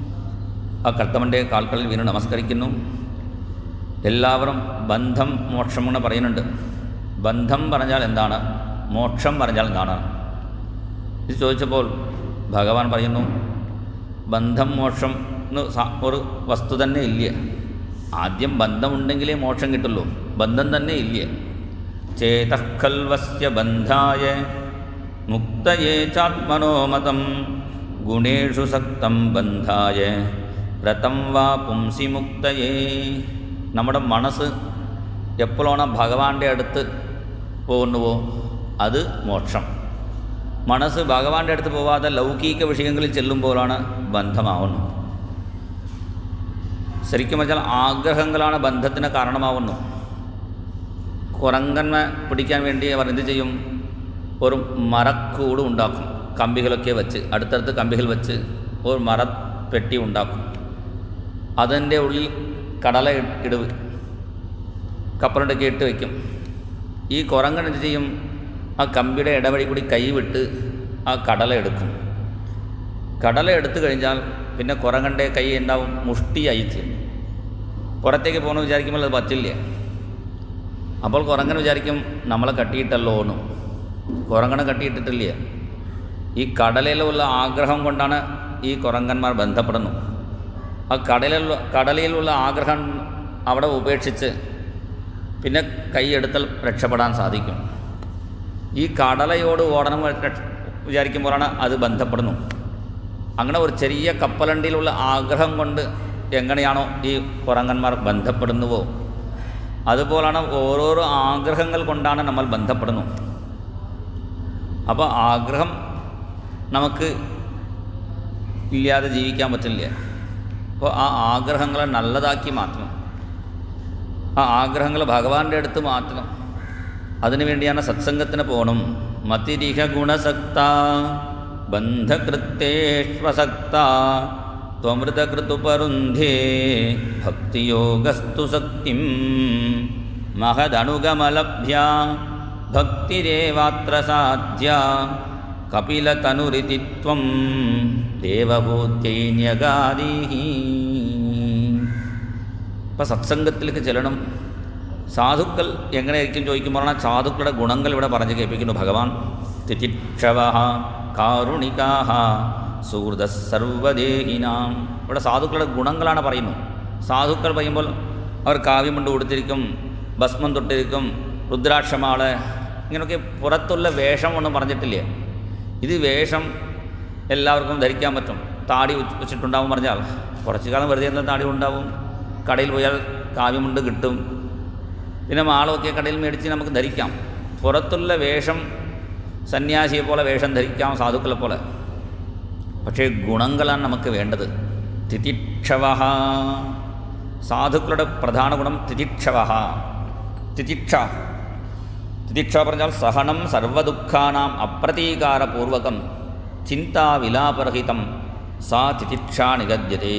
S1: ആ കർത്തവൻ്റെ കാൽക്കളിൽ വീണ് നമസ്കരിക്കുന്നു എല്ലാവരും ബന്ധം മോക്ഷം എന്ന് പറയുന്നുണ്ട് ബന്ധം പറഞ്ഞാൽ എന്താണ് മോക്ഷം പറഞ്ഞാൽ എന്താണ് ഇത് ചോദിച്ചപ്പോൾ ഭഗവാൻ പറയുന്നു ബന്ധം മോക്ഷം എന്ന് സ- ഒരു വസ്തു തന്നെ ഇല്ല ആദ്യം ബന്ധമുണ്ടെങ്കിലേ മോക്ഷം കിട്ടുള്ളൂ ബന്ധം തന്നെ ഇല്ല ചേതഃഖൽവസ്യ ബന്ധായ മുക്തയേ ചാത്മനോമതം ഗുണേഷു സക്തം ബന്ധായ വ്രതം വാ പുംസി മുക്തയേ നമ്മുടെ മനസ്സ് എപ്പോഴാണ് ഭഗവാന്റെ അടുത്ത് പോകുന്നുവോ അത് മോക്ഷം മനസ്സ് ഭഗവാന്റെ അടുത്ത് പോവാതെ ലൗകിക വിഷയങ്ങളിൽ ചെല്ലുമ്പോഴാണ് ബന്ധമാവുന്നു ശരിക്കും വെച്ചാൽ ആഗ്രഹങ്ങളാണ് ബന്ധത്തിന് കാരണമാവുന്നു കുരങ്ങന്മ പിടിക്കാൻ വേണ്ടി അവർ എന്ത് ചെയ്യും ഒരു മരക്കൂട് ഉണ്ടാക്കും കമ്പികളൊക്കെ വെച്ച് അടുത്തടുത്ത് കമ്പികൾ വെച്ച് ഒരു മരപ്പെട്ടി ഉണ്ടാക്കും അതിൻ്റെ ഉള്ളിൽ കടല ഇ- ഇടുവ് കപ്പലണ്ടൊക്കെ ഇട്ട് വയ്ക്കും ഈ കുരങ്ങൻ എന്ത് ചെയ്യും ആ കമ്പിയുടെ ഇടവഴി കൂടി കൈ വിട്ട് ആ കടല എടുക്കും കടല എടുത്തു കഴിഞ്ഞാൽ പിന്നെ കുരങ്ങൻ്റെ കൈ ഉണ്ടാവും മുഷ്ടിയായി തീരും പുറത്തേക്ക് പോകണമെന്ന് വിചാരിക്കുമ്പോൾ അത് പറ്റില്ല അപ്പോൾ കുരങ്ങൻ വിചാരിക്കും നമ്മളെ കട്ടിയിട്ടല്ലോ എന്ന് കുരങ്ങനെ കട്ടിയിട്ടിട്ടില്ല ഈ കടലയിലുള്ള ആഗ്രഹം കൊണ്ടാണ് ഈ കുരങ്ങന്മാർ ബന്ധപ്പെടുന്നു ആ കടലിലുള്ള കടലയിലുള്ള ആഗ്രഹം അവിടെ ഉപേക്ഷിച്ച് പിന്നെ കൈയെടുത്താൽ രക്ഷപ്പെടാൻ സാധിക്കും ഈ കടലയോട് ഓടണം രക്ഷ- വിചാരിക്കുമ്പോഴാണ് അത് ബന്ധപ്പെടുന്നു അങ്ങനെ ഒരു ചെറിയ കപ്പലണ്ടിയിലുള്ള ആഗ്രഹം കൊണ്ട് എങ്ങനെയാണോ ഈ കുരങ്ങന്മാർ ബന്ധപ്പെടുന്നുവോ അതുപോലാണ് ഓരോരോ ആഗ്രഹങ്ങൾ കൊണ്ടാണ് നമ്മൾ ബന്ധപ്പെടുന്നു അപ്പോൾ ആഗ്രഹം നമുക്ക് ഇല്ലാതെ ജീവിക്കാൻ പറ്റില്ല അപ്പോൾ ആ ആഗ്രഹങ്ങളെ നല്ലതാക്കി മാറ്റണം ആ ആഗ്രഹങ്ങൾ ഭഗവാന്റെ അടുത്ത് മാറ്റണം അതിനു വേണ്ടിയാണ് സത്സംഗത്തിന് പോകണം മതിരിഹ ഗുണസക്ത ബന്ധകൃത്തേഷ്വസക്ത ത്വമൃതകൃതുപരുന്ധേ ഭക്തിയോഗസ്തു ശക്തിം മഹദനുഗമലഭ്യ ഭക്തിരേവാത്ര സാധ്യ കപിലതനുരിതി ത്വം ദേവഭൂത്യൈന്യഗാദീ ഇപ്പം സത്സംഗത്തിലേക്ക് ചെല്ലണം സാധുക്കൾ എങ്ങനെയായിരിക്കും ചോദിക്കുമ്പോഴാണ് സാധുക്കളുടെ ഗുണങ്ങൾ ഇവിടെ പറഞ്ഞു കേൾപ്പിക്കുന്നു ഭഗവാൻ തിതിക്ഷവ കാരുണികാഹ സുഹൃത സർവദേഹിനാം ഇവിടെ സാധുക്കളുടെ ഗുണങ്ങളാണ് പറയുന്നു സാധുക്കൾ പറയുമ്പോൾ അവർ കാവ്യമുണ്ട് കൊടുത്തിരിക്കും ഭസ്മം തൊട്ടിരിക്കും രുദ്രാക്ഷമാള് ഇങ്ങനെയൊക്കെ പുറത്തുള്ള വേഷം ഒന്നും പറഞ്ഞിട്ടില്ലേ ഇത് വേഷം എല്ലാവർക്കും ധരിക്കാൻ പറ്റും താടി വെച്ച് വെച്ചിട്ടുണ്ടാവും പറഞ്ഞാൽ കുറച്ചു കാലം വെറുതെ ഇരുന്ന താടി ഉണ്ടാവും കടയിൽ പോയാൽ കാവ്യമുണ്ട് കിട്ടും പിന്നെ മാളമൊക്കെ കടയിൽ മേടിച്ച് നമുക്ക് ധരിക്കാം പുറത്തുള്ള വേഷം സന്യാസിയെ പോലെ വേഷം ധരിക്കാം സാധുക്കളെ പോലെ പക്ഷേ ഗുണങ്ങളാണ് നമുക്ക് വേണ്ടത് തിതിക്ഷവ സാധുക്കളുടെ പ്രധാന ഗുണം തിതിക്ഷവ തിതിക്ഷ തിതിക്ഷ പറഞ്ഞാൽ സഹനം സർവദുഃഖാനാം അപ്രതീകാരപൂർവകം ചിന്താവിലാപരഹിതം സാ തിതിക്ഷ നിഗദ്യതേ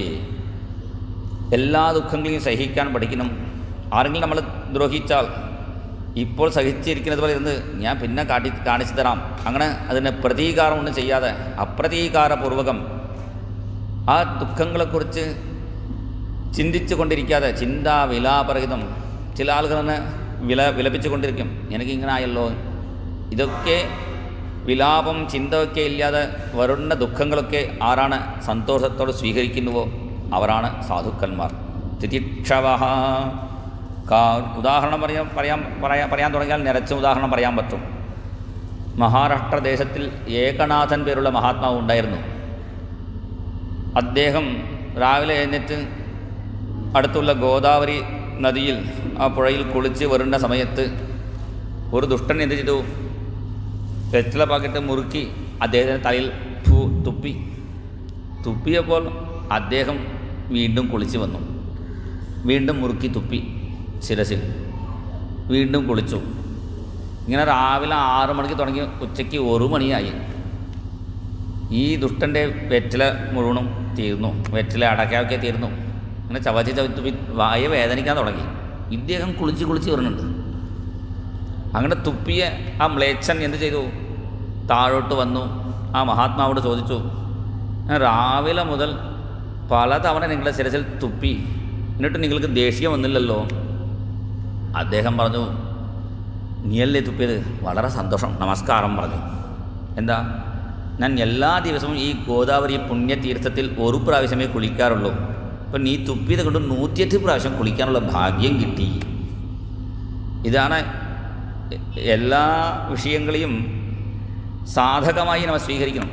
S1: എല്ലാ ദുഃഖങ്ങളെയും സഹിക്കാൻ പഠിക്കണം ആരെങ്കിലും നമ്മൾ ദ്രോഹിച്ചാൽ ഇപ്പോൾ സഹിച്ചിരിക്കുന്നത് പോലെ ഇരുന്ന് ഞാൻ പിന്നെ കാട്ടി കാണിച്ചു തരാം അങ്ങനെ അതിന് പ്രതീകാരം ഒന്നും ചെയ്യാതെ അപ്രതീകാരപൂർവകം ആ ദുഃഖങ്ങളെക്കുറിച്ച് ചിന്തിച്ചു കൊണ്ടിരിക്കാതെ ചിന്താ വിലാപരഹിതം ചില ആളുകൾ തന്നെ വില വിലപിച്ചു കൊണ്ടിരിക്കും എനിക്കിങ്ങനെ ആയല്ലോ ഇതൊക്കെ വിലാപം ചിന്തയൊക്കെ ഇല്ലാതെ വരുന്ന ദുഃഖങ്ങളൊക്കെ ആരാണ് സന്തോഷത്തോടെ സ്വീകരിക്കുന്നുവോ അവരാണ് സാധുക്കന്മാർ തിതിക്ഷവ കാ ഉദാഹരണം പറയാൻ പറയാൻ പറയാൻ പറയാൻ തുടങ്ങിയാൽ നിറച്ച ഉദാഹരണം പറയാൻ പറ്റും മഹാരാഷ്ട്ര ദേശത്തിൽ ഏകനാഥൻ പേരുള്ള മഹാത്മാവ് ഉണ്ടായിരുന്നു അദ്ദേഹം രാവിലെ എഴുന്നേറ്റ് അടുത്തുള്ള ഗോദാവരി നദിയിൽ ആ പുഴയിൽ കുളിച്ച് വരുന്ന സമയത്ത് ഒരു ദുഷ്ടൻ എന്ത് ചെയ്തു വെറ്റില പാക്കറ്റ് മുറുക്കി അദ്ദേഹത്തിൻ്റെ തലയിൽ ഫു തുപ്പി തുപ്പിയപ്പോൾ അദ്ദേഹം വീണ്ടും കുളിച്ച് വന്നു വീണ്ടും മുറുക്കി തുപ്പി ശിരസിൽ വീണ്ടും കുളിച്ചു ഇങ്ങനെ രാവിലെ ആറ് മണിക്ക് തുടങ്ങി ഉച്ചയ്ക്ക് ഒരു മണിയായി ഈ ദുഷ്ടൻ്റെ വെറ്റില മുഴുവനും തീർന്നു വെറ്റില അടക്കാവൊക്കെ തീർന്നു അങ്ങനെ ചവച്ച് ചവച്ച് വായ വേദനിക്കാൻ തുടങ്ങി ഇദ്ദേഹം കുളിച്ച് കുളിച്ച് വരുന്നുണ്ട് അങ്ങനെ തുപ്പിയ ആ മ്ലേച്ഛൻ എന്ത് ചെയ്തു താഴോട്ട് വന്നു ആ മഹാത്മാവോട് ചോദിച്ചു ഞാൻ രാവിലെ മുതൽ പലതവണ നിങ്ങളുടെ ശിരസിൽ തുപ്പി എന്നിട്ട് നിങ്ങൾക്ക് ദേഷ്യം വന്നില്ലല്ലോ അദ്ദേഹം പറഞ്ഞു നീയല്ലേ തുപ്പിയത് വളരെ സന്തോഷം നമസ്കാരം പറഞ്ഞു എന്താ ഞാൻ എല്ലാ ദിവസവും ഈ ഗോദാവരി പുണ്യതീർത്ഥത്തിൽ ഒരു പ്രാവശ്യമേ കുളിക്കാറുള്ളൂ അപ്പം നീ തുപ്പിയത് കൊണ്ട് നൂറ്റിയെട്ട് പ്രാവശ്യം കുളിക്കാനുള്ള ഭാഗ്യം കിട്ടി ഇതാണ് എ- എല്ലാ വിഷയങ്ങളെയും സാധകമായി നമ്മൾ സ്വീകരിക്കണം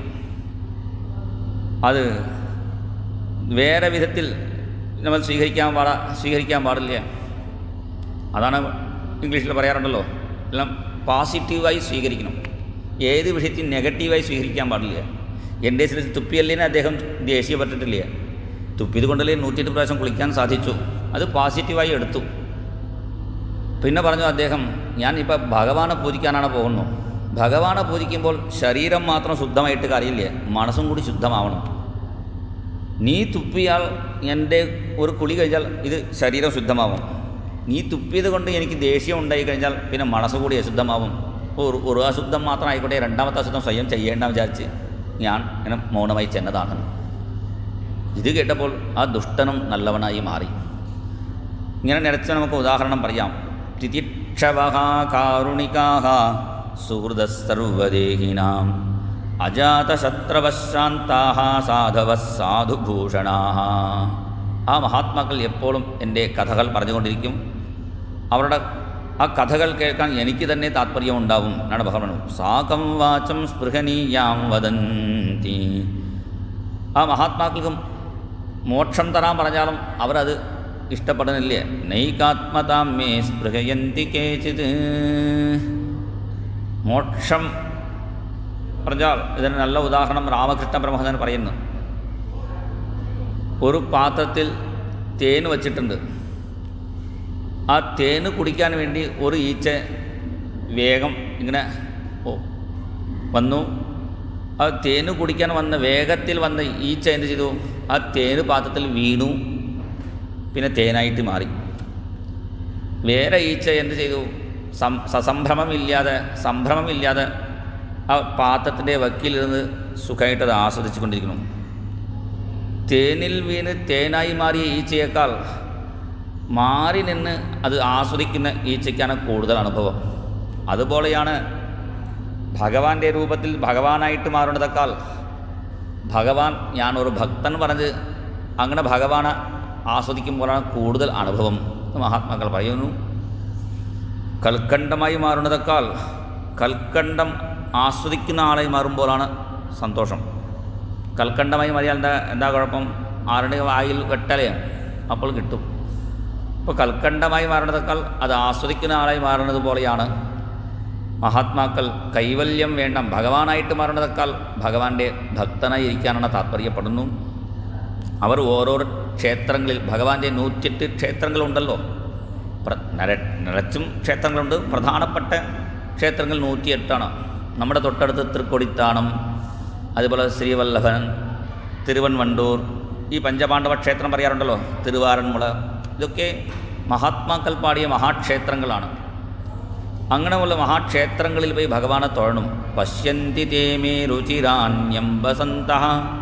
S1: അത് വേറെ വിധത്തിൽ നമ്മൾ സ്വീകരിക്കാൻ പാട സ്വീകരിക്കാൻ പാടില്ല അതാണ് ഇംഗ്ലീഷിൽ പറയാറുണ്ടല്ലോ എല്ലാം പോസിറ്റീവായി സ്വീകരിക്കണം ഏത് വിഷയത്തിൽ നെഗറ്റീവായി സ്വീകരിക്കാൻ പാടില്ല എൻ്റെ ശരീരത്തിൽ തുപ്പിയല്ലേനെ അദ്ദേഹം ദേഷ്യപ്പെട്ടിട്ടില്ല തുപ്പിയത് കൊണ്ടല്ലേ നൂറ്റിയെട്ട് പ്രാവശ്യം കുളിക്കാൻ സാധിച്ചു അത് പോസിറ്റീവായി എടുത്തു പിന്നെ പറഞ്ഞു അദ്ദേഹം ഞാൻ ഇപ്പോൾ ഭഗവാനെ പൂജിക്കാനാണ് പോകുന്നു ഭഗവാനെ പൂജിക്കുമ്പോൾ ശരീരം മാത്രം ശുദ്ധമായിട്ട് കാര്യമില്ല മനസ്സും കൂടി ശുദ്ധമാവണം നീ തുപ്പിയാൽ എൻ്റെ ഒരു കുളി കഴിഞ്ഞാൽ ഇത് ശരീരം ശുദ്ധമാവും നീ തുപ്പിയത് കൊണ്ട് എനിക്ക് ദേഷ്യം ഉണ്ടായി കഴിഞ്ഞാൽ പിന്നെ മനസ്സ് കൂടി അശുദ്ധമാവും ഒരു ഒരു അശുദ്ധം മാത്രം ആയിക്കോട്ടെ രണ്ടാമത്തെ അശുദ്ധം സ്വയം ചെയ്യേണ്ട വിചാരിച്ച് ഞാൻ ഇങ്ങനെ മൗനമായി ചെന്നതാണ് ഇത് കേട്ടപ്പോൾ ആ ദുഷ്ടനും നല്ലവനായി മാറി ഇങ്ങനെ നിരച്ച നമുക്ക് ഉദാഹരണം പറയാം തിതിക്ഷവ കാരുണികാഹ സുഹൃദസർവദേഹിനാം അജാതശത്രവശ്രാന്താഹ സാധവ സാധുഭൂഷണാഹ ആ മഹാത്മാക്കൾ എപ്പോഴും എൻ്റെ കഥകൾ പറഞ്ഞുകൊണ്ടിരിക്കും അവരുടെ ആ കഥകൾ കേൾക്കാൻ എനിക്ക് തന്നെ താല്പര്യമുണ്ടാവും എന്നാണ് ഭഗവാൻ സാകം വാചം സ്പൃഹനീയാം വദന്തി ആ മഹാത്മാക്കൾക്കും മോക്ഷം തരാൻ പറഞ്ഞാലും അവരത് ഇഷ്ടപ്പെടുന്നില്ല നൈകാത്മതാം മേ സ്പൃഹയന്തി കേചിത് മോക്ഷം പറഞ്ഞാൽ ഇതിന് നല്ല ഉദാഹരണം രാമകൃഷ്ണ ബ്രഹ്മദൻ പറയുന്നു ഒരു പാത്രത്തിൽ തേൻ വച്ചിട്ടുണ്ട് ആ തേന് കുടിക്കാൻ വേണ്ടി ഒരു ഈച്ച വേഗം ഇങ്ങനെ ഓ വന്നു ആ തേന് കുടിക്കാൻ വന്ന വേഗത്തിൽ വന്ന ഈച്ച എന്ത് ചെയ്തു ആ തേന് പാത്രത്തിൽ വീണു പിന്നെ തേനായിട്ട് മാറി വേറെ ഈച്ച എന്ത് ചെയ്തു സം സസംഭ്രമമില്ലാതെ സംഭ്രമമില്ലാതെ ആ പാത്രത്തിൻ്റെ വക്കീലിരുന്ന് സുഖമായിട്ട് അത് ആസ്വദിച്ചു കൊണ്ടിരിക്കുന്നു തേനിൽ വീണ് തേനായി മാറിയ ഈച്ചയേക്കാൾ മാറി നിന്ന് അത് ആസ്വദിക്കുന്ന ഈച്ചയ്ക്കാണ് കൂടുതൽ അനുഭവം അതുപോലെയാണ് ഭഗവാന്റെ രൂപത്തിൽ ഭഗവാനായിട്ട് മാറുന്നതേക്കാൾ ഭഗവാൻ ഞാനൊരു ഭക്തൻ പറഞ്ഞ് അങ്ങനെ ഭഗവാനെ ആസ്വദിക്കുമ്പോഴാണ് കൂടുതൽ അനുഭവം എന്ന് മഹാത്മാക്കൾ പറയുന്നു കൽക്കണ്ടമായി മാറുന്നതേക്കാൾ കൽക്കണ്ടം ആസ്വദിക്കുന്ന ആളായി മാറുമ്പോഴാണ് സന്തോഷം കൽക്കണ്ടമായി മാറിയാൽ എന്താ എന്താ കുഴപ്പം ആരുടെ വായിൽ വെട്ടലയാണ് അപ്പോൾ കിട്ടും അപ്പോൾ കൽക്കണ്ടമായി മാറുന്നതേക്കാൾ അത് ആസ്വദിക്കുന്ന ആളായി മാറുന്നത് പോലെയാണ് മഹാത്മാക്കൾ കൈവല്യം വേണ്ട ഭഗവാനായിട്ട് മാറുന്നതേക്കാൾ ഭഗവാന്റെ ഭക്തനായി ഇരിക്കാനാണ് താല്പര്യപ്പെടുന്നു അവർ ഓരോരോ ക്ഷേത്രങ്ങളിൽ ഭഗവാന്റെ നൂറ്റെട്ട് ക്ഷേത്രങ്ങളുണ്ടല്ലോ പ്ര നര നിറച്ചും ക്ഷേത്രങ്ങളുണ്ട് പ്രധാനപ്പെട്ട ക്ഷേത്രങ്ങൾ നൂറ്റിയെട്ടാണ് നമ്മുടെ തൊട്ടടുത്ത് തൃക്കൊടിത്താണം അതുപോലെ ശ്രീവല്ലഭൻ തിരുവൻവണ്ടൂർ ഈ പഞ്ചപാണ്ഡവ ക്ഷേത്രം പറയാറുണ്ടല്ലോ തിരുവാറന്മുള ഇതൊക്കെ മഹാത്മാക്കൾ പാടിയ മഹാക്ഷേത്രങ്ങളാണ് അങ്ങനെയുള്ള മഹാക്ഷേത്രങ്ങളിൽ പോയി ഭഗവാനെ തൊഴണം പശ്യന്തി തേമേ രുചിരാണ്യം വസന്ത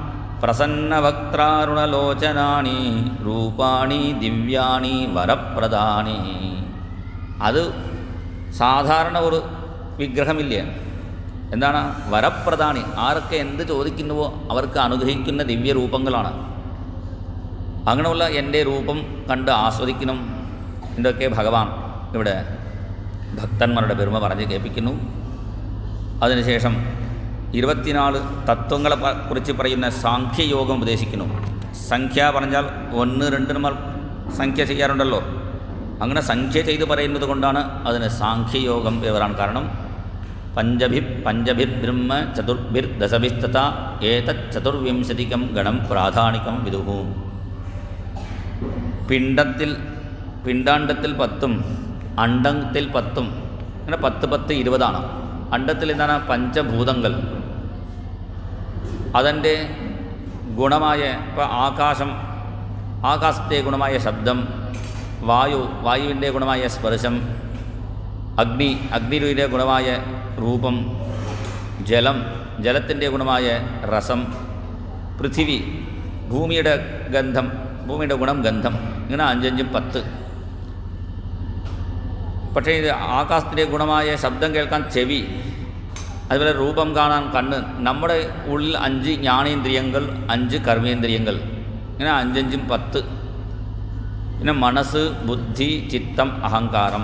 S1: പ്രസന്നവക്താരുണലോചനാണി രൂപാണി ദിവ്യാണി വരപ്രദാനി അത് സാധാരണ ഒരു വിഗ്രഹമില്ല എന്താണ് വരപ്രദാനി ആരൊക്കെ എന്ത് ചോദിക്കുന്നുവോ അവർക്ക് അനുഗ്രഹിക്കുന്ന ദിവ്യരൂപങ്ങളാണ് അങ്ങനെയുള്ള എൻ്റെ രൂപം കണ്ട് ആസ്വദിക്കണം എന്തൊക്കെ ഭഗവാൻ ഇവിടെ ഭക്തന്മാരുടെ പെരുമ പറഞ്ഞ് കേൾപ്പിക്കുന്നു അതിനുശേഷം ഇരുപത്തിനാല് തത്വങ്ങളെ പ- കുറിച്ച് പറയുന്ന സാഖ്യയോഗം ഉപദേശിക്കുന്നു സംഖ്യ പറഞ്ഞാൽ ഒന്ന് രണ്ട് നമ്മൾ സംഖ്യ ചെയ്യാറുണ്ടല്ലോ അങ്ങനെ സംഖ്യ ചെയ്ത് പറയുന്നത് കൊണ്ടാണ് അതിന് സാഖ്യയോഗം പേരാൻ കാരണം പഞ്ചഭി പഞ്ചഭിർ ബ്രഹ്മ ചതുർഭിർ ദശഭിസ്തത ഏതത് ചതുർവിംശതികം ഗണം പ്രാധാനികം വിദുഹു പിണ്ടത്തിൽ പിണ്ടാണ്ടത്തിൽ പത്തും അണ്ടത്തിൽ പത്തും അങ്ങനെ പത്ത് പത്ത് ഇരുപതാണ് അണ്ടത്തിൽ എന്താണ് പഞ്ചഭൂതങ്ങൾ അതിൻ്റെ ഗുണമായ ഇപ്പോൾ ആകാശം ആകാശത്തെ ഗുണമായ ശബ്ദം വായു വായുവിൻ്റെ ഗുണമായ സ്പർശം അഗ്നി അഗ്നിയുടെ ഗുണമായ രൂപം ജലം ജലത്തിൻ്റെ ഗുണമായ രസം പൃഥിവി ഭൂമിയുടെ ഗന്ധം ഭൂമിയുടെ ഗുണം ഗന്ധം ഇങ്ങനെ അഞ്ചഞ്ചും പത്ത് പക്ഷേ ഇത് ആകാശത്തിൻ്റെ ഗുണമായ ശബ്ദം കേൾക്കാൻ ചെവി അതുപോലെ രൂപം കാണാൻ കണ്ണ് നമ്മുടെ ഉള്ളിൽ അഞ്ച് ജ്ഞാനേന്ദ്രിയങ്ങൾ അഞ്ച് കർമ്മേന്ദ്രിയങ്ങൾ ഇങ്ങനെ അഞ്ചഞ്ചും പത്ത് പിന്നെ മനസ്സ് ബുദ്ധി ചിത്തം അഹങ്കാരം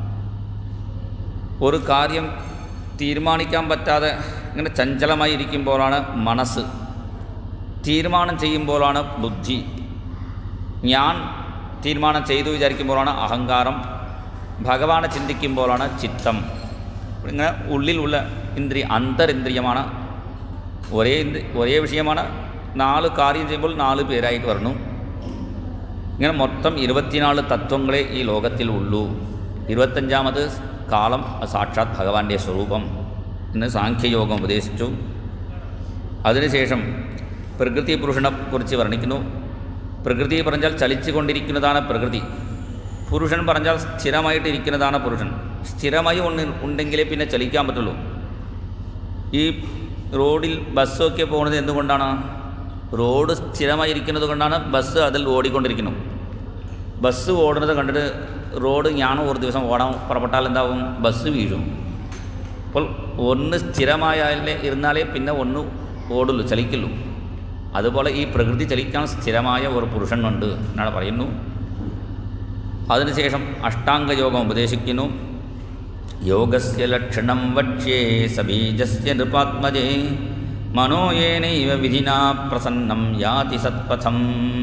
S1: ഒരു കാര്യം തീരുമാനിക്കാൻ പറ്റാതെ ഇങ്ങനെ ചഞ്ചലമായി ഇരിക്കുമ്പോഴാണ് മനസ്സ് തീരുമാനം ചെയ്യുമ്പോഴാണ് ബുദ്ധി ഞാൻ തീരുമാനം ചെയ്തു വിചാരിക്കുമ്പോഴാണ് അഹങ്കാരം ഭഗവാനെ ചിന്തിക്കുമ്പോഴാണ് ചിത്തം ഇങ്ങനെ ഉള്ളിലുള്ള ഇന്ദ്രിയ അന്തരിന്ദ്രിയമാണ് ഒരേ ഇന്ദ്രി ഒരേ വിഷയമാണ് നാല് കാര്യം ചെയ്യുമ്പോൾ നാല് പേരായിട്ട് വരണു ഇങ്ങനെ മൊത്തം ഇരുപത്തിനാല് തത്വങ്ങളെ ഈ ലോകത്തിൽ ഉള്ളൂ ഇരുപത്തഞ്ചാമത് കാലം സാക്ഷാത് ഭഗവാന്റെ സ്വരൂപം എന്ന് സാഖ്യയോഗം ഉപദേശിച്ചു അതിനുശേഷം പ്രകൃതി പുരുഷനെ കുറിച്ച് വർണ്ണിക്കുന്നു പ്രകൃതി പറഞ്ഞാൽ ചലിച്ചുകൊണ്ടിരിക്കുന്നതാണ് പ്രകൃതി പുരുഷൻ പറഞ്ഞാൽ സ്ഥിരമായിട്ട് ഇരിക്കുന്നതാണ് പുരുഷൻ സ്ഥിരമായി ഒന്ന് ഉണ്ടെങ്കിലേ പിന്നെ ചലിക്കാൻ പറ്റുള്ളൂ ഈ റോഡിൽ ബസ്സൊക്കെ പോകുന്നത് എന്തുകൊണ്ടാണ് റോഡ് സ്ഥിരമായി ഇരിക്കുന്നത് കൊണ്ടാണ് ബസ് അതിൽ ഓടിക്കൊണ്ടിരിക്കുന്നു ബസ് ഓടുന്നത് കണ്ടിട്ട് റോഡ് ഞാൻ ഒരു ദിവസം ഓടാൻ പുറപ്പെട്ടാൽ എന്താവും ബസ് വീഴും അപ്പോൾ ഒന്ന് സ്ഥിരമായാലേ ഇരുന്നാലേ പിന്നെ ഒന്ന് ഓടുള്ളൂ ചലിക്കുള്ളൂ അതുപോലെ ഈ പ്രകൃതി ചലിക്കാൻ സ്ഥിരമായ ഒരു പുരുഷനുണ്ട് എന്നാണ് പറയുന്നു അതിനുശേഷം അഷ്ടാംഗയോഗം ഉപദേശിക്കുന്നു യോഗസ്യ ലക്ഷണം വക്ഷ്യേ സബീജസ്യ നൃപാത്മജേ മനോയേനൈവ വിധിനാ പ്രസന്നം യാതി സത്പഥം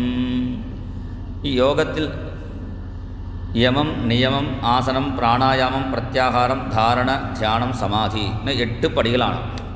S1: ഈ യോഗത്തിൽ യമം നിയമം ആസനം പ്രാണായാമം പ്രത്യാഹാരം ധാരണ ധ്യാനം സമാധി ഇങ്ങനെ എട്ട് പടികളാണ്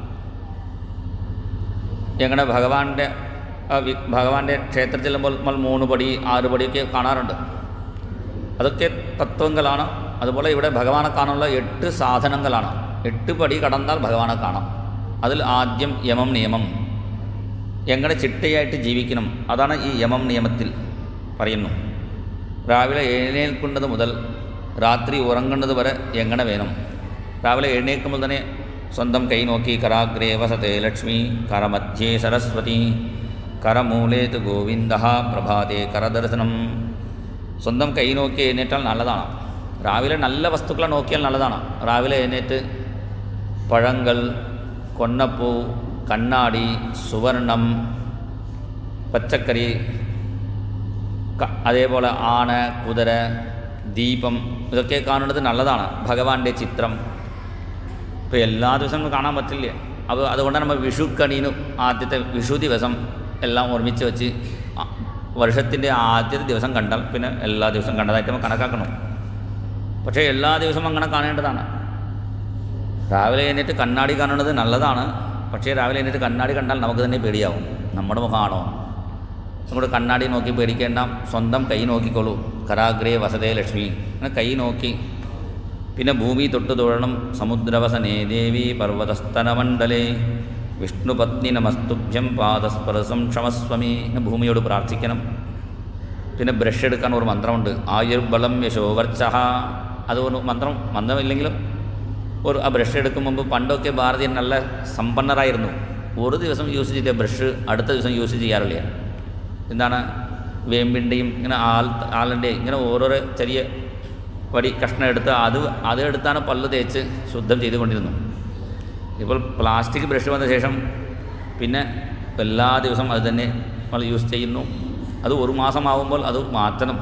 S1: ഞങ്ങളുടെ ഭഗവാന്റെ ആ വി- ഭഗവാന്റെ ക്ഷേത്രത്തിൽ ചെല്ലുമ്പോൾ നമ്മൾ മൂന്ന് പടി ആറ് പടിയൊക്കെ കാണാറുണ്ട് അതൊക്കെ തത്വങ്ങളാണ് അതുപോലെ ഇവിടെ ഭഗവാനെ കാണാനുള്ള എട്ട് സാധനങ്ങളാണ് എട്ട് പടി കടന്നാൽ ഭഗവാനെ കാണാം അതിൽ ആദ്യം യമം നിയമം എങ്ങനെ ചിട്ടയായിട്ട് ജീവിക്കണം അതാണ് ഈ യമം നിയമത്തിൽ പറയുന്നു രാവിലെ എഴുന്നേൽക്കുന്നത് മുതൽ രാത്രി ഉറങ്ങുന്നത് വരെ എങ്ങനെ വേണം രാവിലെ എഴുന്നേൽക്കുമ്പോൾ തന്നെ സ്വന്തം കൈ നോക്കി കരാഗ്രേ വസത്തെ ലക്ഷ്മി കരമധ്യേ സരസ്വതി കരമൂലേത് ഗോവിന്ദ പ്രഭാതേ കരദർശനം സ്വന്തം കൈ നോക്കി എഴുന്നേറ്റാൽ നല്ലതാണ് രാവിലെ നല്ല വസ്തുക്കളെ നോക്കിയാൽ നല്ലതാണ് രാവിലെ എഴുന്നേറ്റ് പഴങ്ങൾ കൊന്നപ്പൂ കണ്ണാടി സുവർണം പച്ചക്കറി ക- അതേപോലെ ആന കുതിര ദീപം ഇതൊക്കെ കാണുന്നത് നല്ലതാണ് ഭഗവാന്റെ ചിത്രം ഇപ്പോൾ എല്ലാ ദിവസവും നമുക്ക് കാണാൻ പറ്റില്ല അപ്പോൾ അതുകൊണ്ടാണ് നമ്മൾ വിഷുക്കണീന് ആദ്യത്തെ വിഷു ദിവസം എല്ലാം ഒരുമിച്ച് വെച്ച് ആ- വർഷത്തിൻ്റെ ആദ്യത്തെ ദിവസം കണ്ടാൽ പിന്നെ എല്ലാ ദിവസവും കണ്ടതായിട്ട് നമ്മൾ കണക്കാക്കണം പക്ഷേ എല്ലാ ദിവസവും അങ്ങനെ കാണേണ്ടതാണ് രാവിലെ എഴുന്നേറ്റ് കണ്ണാടി കാണുന്നത് നല്ലതാണ് പക്ഷേ രാവിലെ എഴുന്നേറ്റ് കണ്ണാടി കണ്ടാൽ നമുക്ക് തന്നെ പേടിയാവും നമ്മുടെ മുഖമാണോ നമ്മുടെ കണ്ണാടി നോക്കി പേടിക്കേണ്ട സ്വന്തം കൈ നോക്കിക്കോളൂ കരാഗ്രേ വസതേ ലക്ഷ്മി അങ്ങനെ കൈ നോക്കി പിന്നെ ഭൂമി തൊട്ട് തൊഴണം സമുദ്രവസനേ ദേവി പർവ്വതസ്തനമണ്ഡലേ വിഷ്ണുപത്നി നമസ്തുഭ്യം പാദസ്പർശം ക്ഷമസ്വമി എന്ന് ഭൂമിയോട് പ്രാർത്ഥിക്കണം പിന്നെ ബ്രഷ് എടുക്കാൻ ഒരു മന്ത്രമുണ്ട് ആയുർബലം യശോവർച്ചഹ അത് ഒരു മന്ത്രം മന്ത്രമില്ലെങ്കിലും ഒരു ആ ബ്രഷ് എടുക്കും മുമ്പ് പണ്ടൊക്കെ ഭാരതീയൻ നല്ല സമ്പന്നരായിരുന്നു ഒരു ദിവസം യൂസ് ചെയ്ത ബ്രഷ് അടുത്ത ദിവസം യൂസ് ചെയ്യാറില്ല എന്താണ് വേമ്പിൻ്റെയും ഇങ്ങനെ ആൽ ആളിൻ്റെയും ഇങ്ങനെ ഓരോരോ ചെറിയ വടി കഷ്ണം എടുത്ത് അത് അത് എടുത്താണ് പല്ല് തേച്ച് ശുദ്ധം ചെയ്തുകൊണ്ടിരുന്നു ഇപ്പോൾ പ്ലാസ്റ്റിക് ബ്രഷ് വന്ന ശേഷം പിന്നെ എല്ലാ ദിവസവും അത് തന്നെ നമ്മൾ യൂസ് ചെയ്യുന്നു അത് ഒരു മാസമാകുമ്പോൾ അത് മാറ്റണം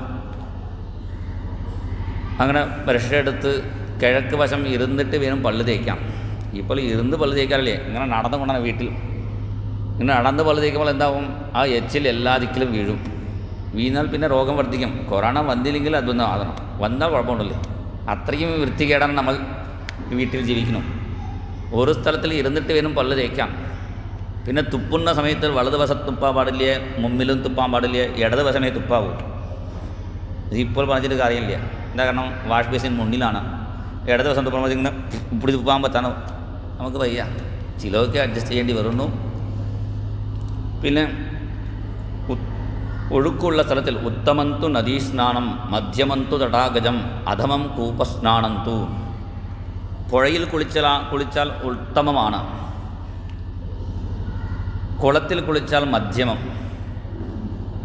S1: അങ്ങനെ ബ്രഷ് എടുത്ത് കിഴക്ക് വശം ഇരുന്നിട്ട് വേണം പല്ല് തേക്കാം ഇപ്പോൾ ഇരുന്ന് പല്ല് തേക്കാറില്ലേ ഇങ്ങനെ നടന്നുകൊണ്ടാണ് വീട്ടിൽ ഇങ്ങനെ നടന്ന് പല്ല് തേക്കുമ്പോൾ എന്താവും ആ എച്ചിൽ എല്ലാ ദിക്കിലും വീഴും വീണാൽ പിന്നെ രോഗം വർദ്ധിക്കും കൊറോണ വന്നില്ലെങ്കിൽ അതൊന്നും ആകണം വന്നാൽ കുഴപ്പമുണ്ടല്ലോ അത്രയും വൃത്തികേടാണ് നമ്മൾ വീട്ടിൽ ജീവിക്കണം ഒരു സ്ഥലത്തിൽ ഇരുന്നിട്ട് വേണം പല്ല് തേക്കാം പിന്നെ തുപ്പുന്ന സമയത്ത് വലത് വശത്ത് തുപ്പാൻ പാടില്ല മുമ്പിലും തുപ്പാൻ പാടില്ല ഇടത് വശമേ തുപ്പാവൂ ഇതിപ്പോൾ പറഞ്ഞിട്ട് കാര്യമില്ല എന്താ കാരണം വാഷ് ബേസിൻ മുന്നിലാണ് ഇടത് വശം തുപ്പുമ്പോൾ ഇങ്ങനെ ഇപ്പിടി തുപ്പാൻ പറ്റാനോ നമുക്ക് വയ്യ ചിലവൊക്കെ അഡ്ജസ്റ്റ് ചെയ്യേണ്ടി വരുന്നു പിന്നെ ഉ- ഒഴുക്കുള്ള സ്ഥലത്തിൽ ഉത്തമന്തു നദീസ്നാനം മധ്യമന്തു തടാഗജം അധമം കൂപസ്നാനന്തു പുഴയിൽ കുളിച്ചാൽ കുളിച്ചാൽ ഉത്തമമാണ് കുളത്തിൽ കുളിച്ചാൽ മധ്യമം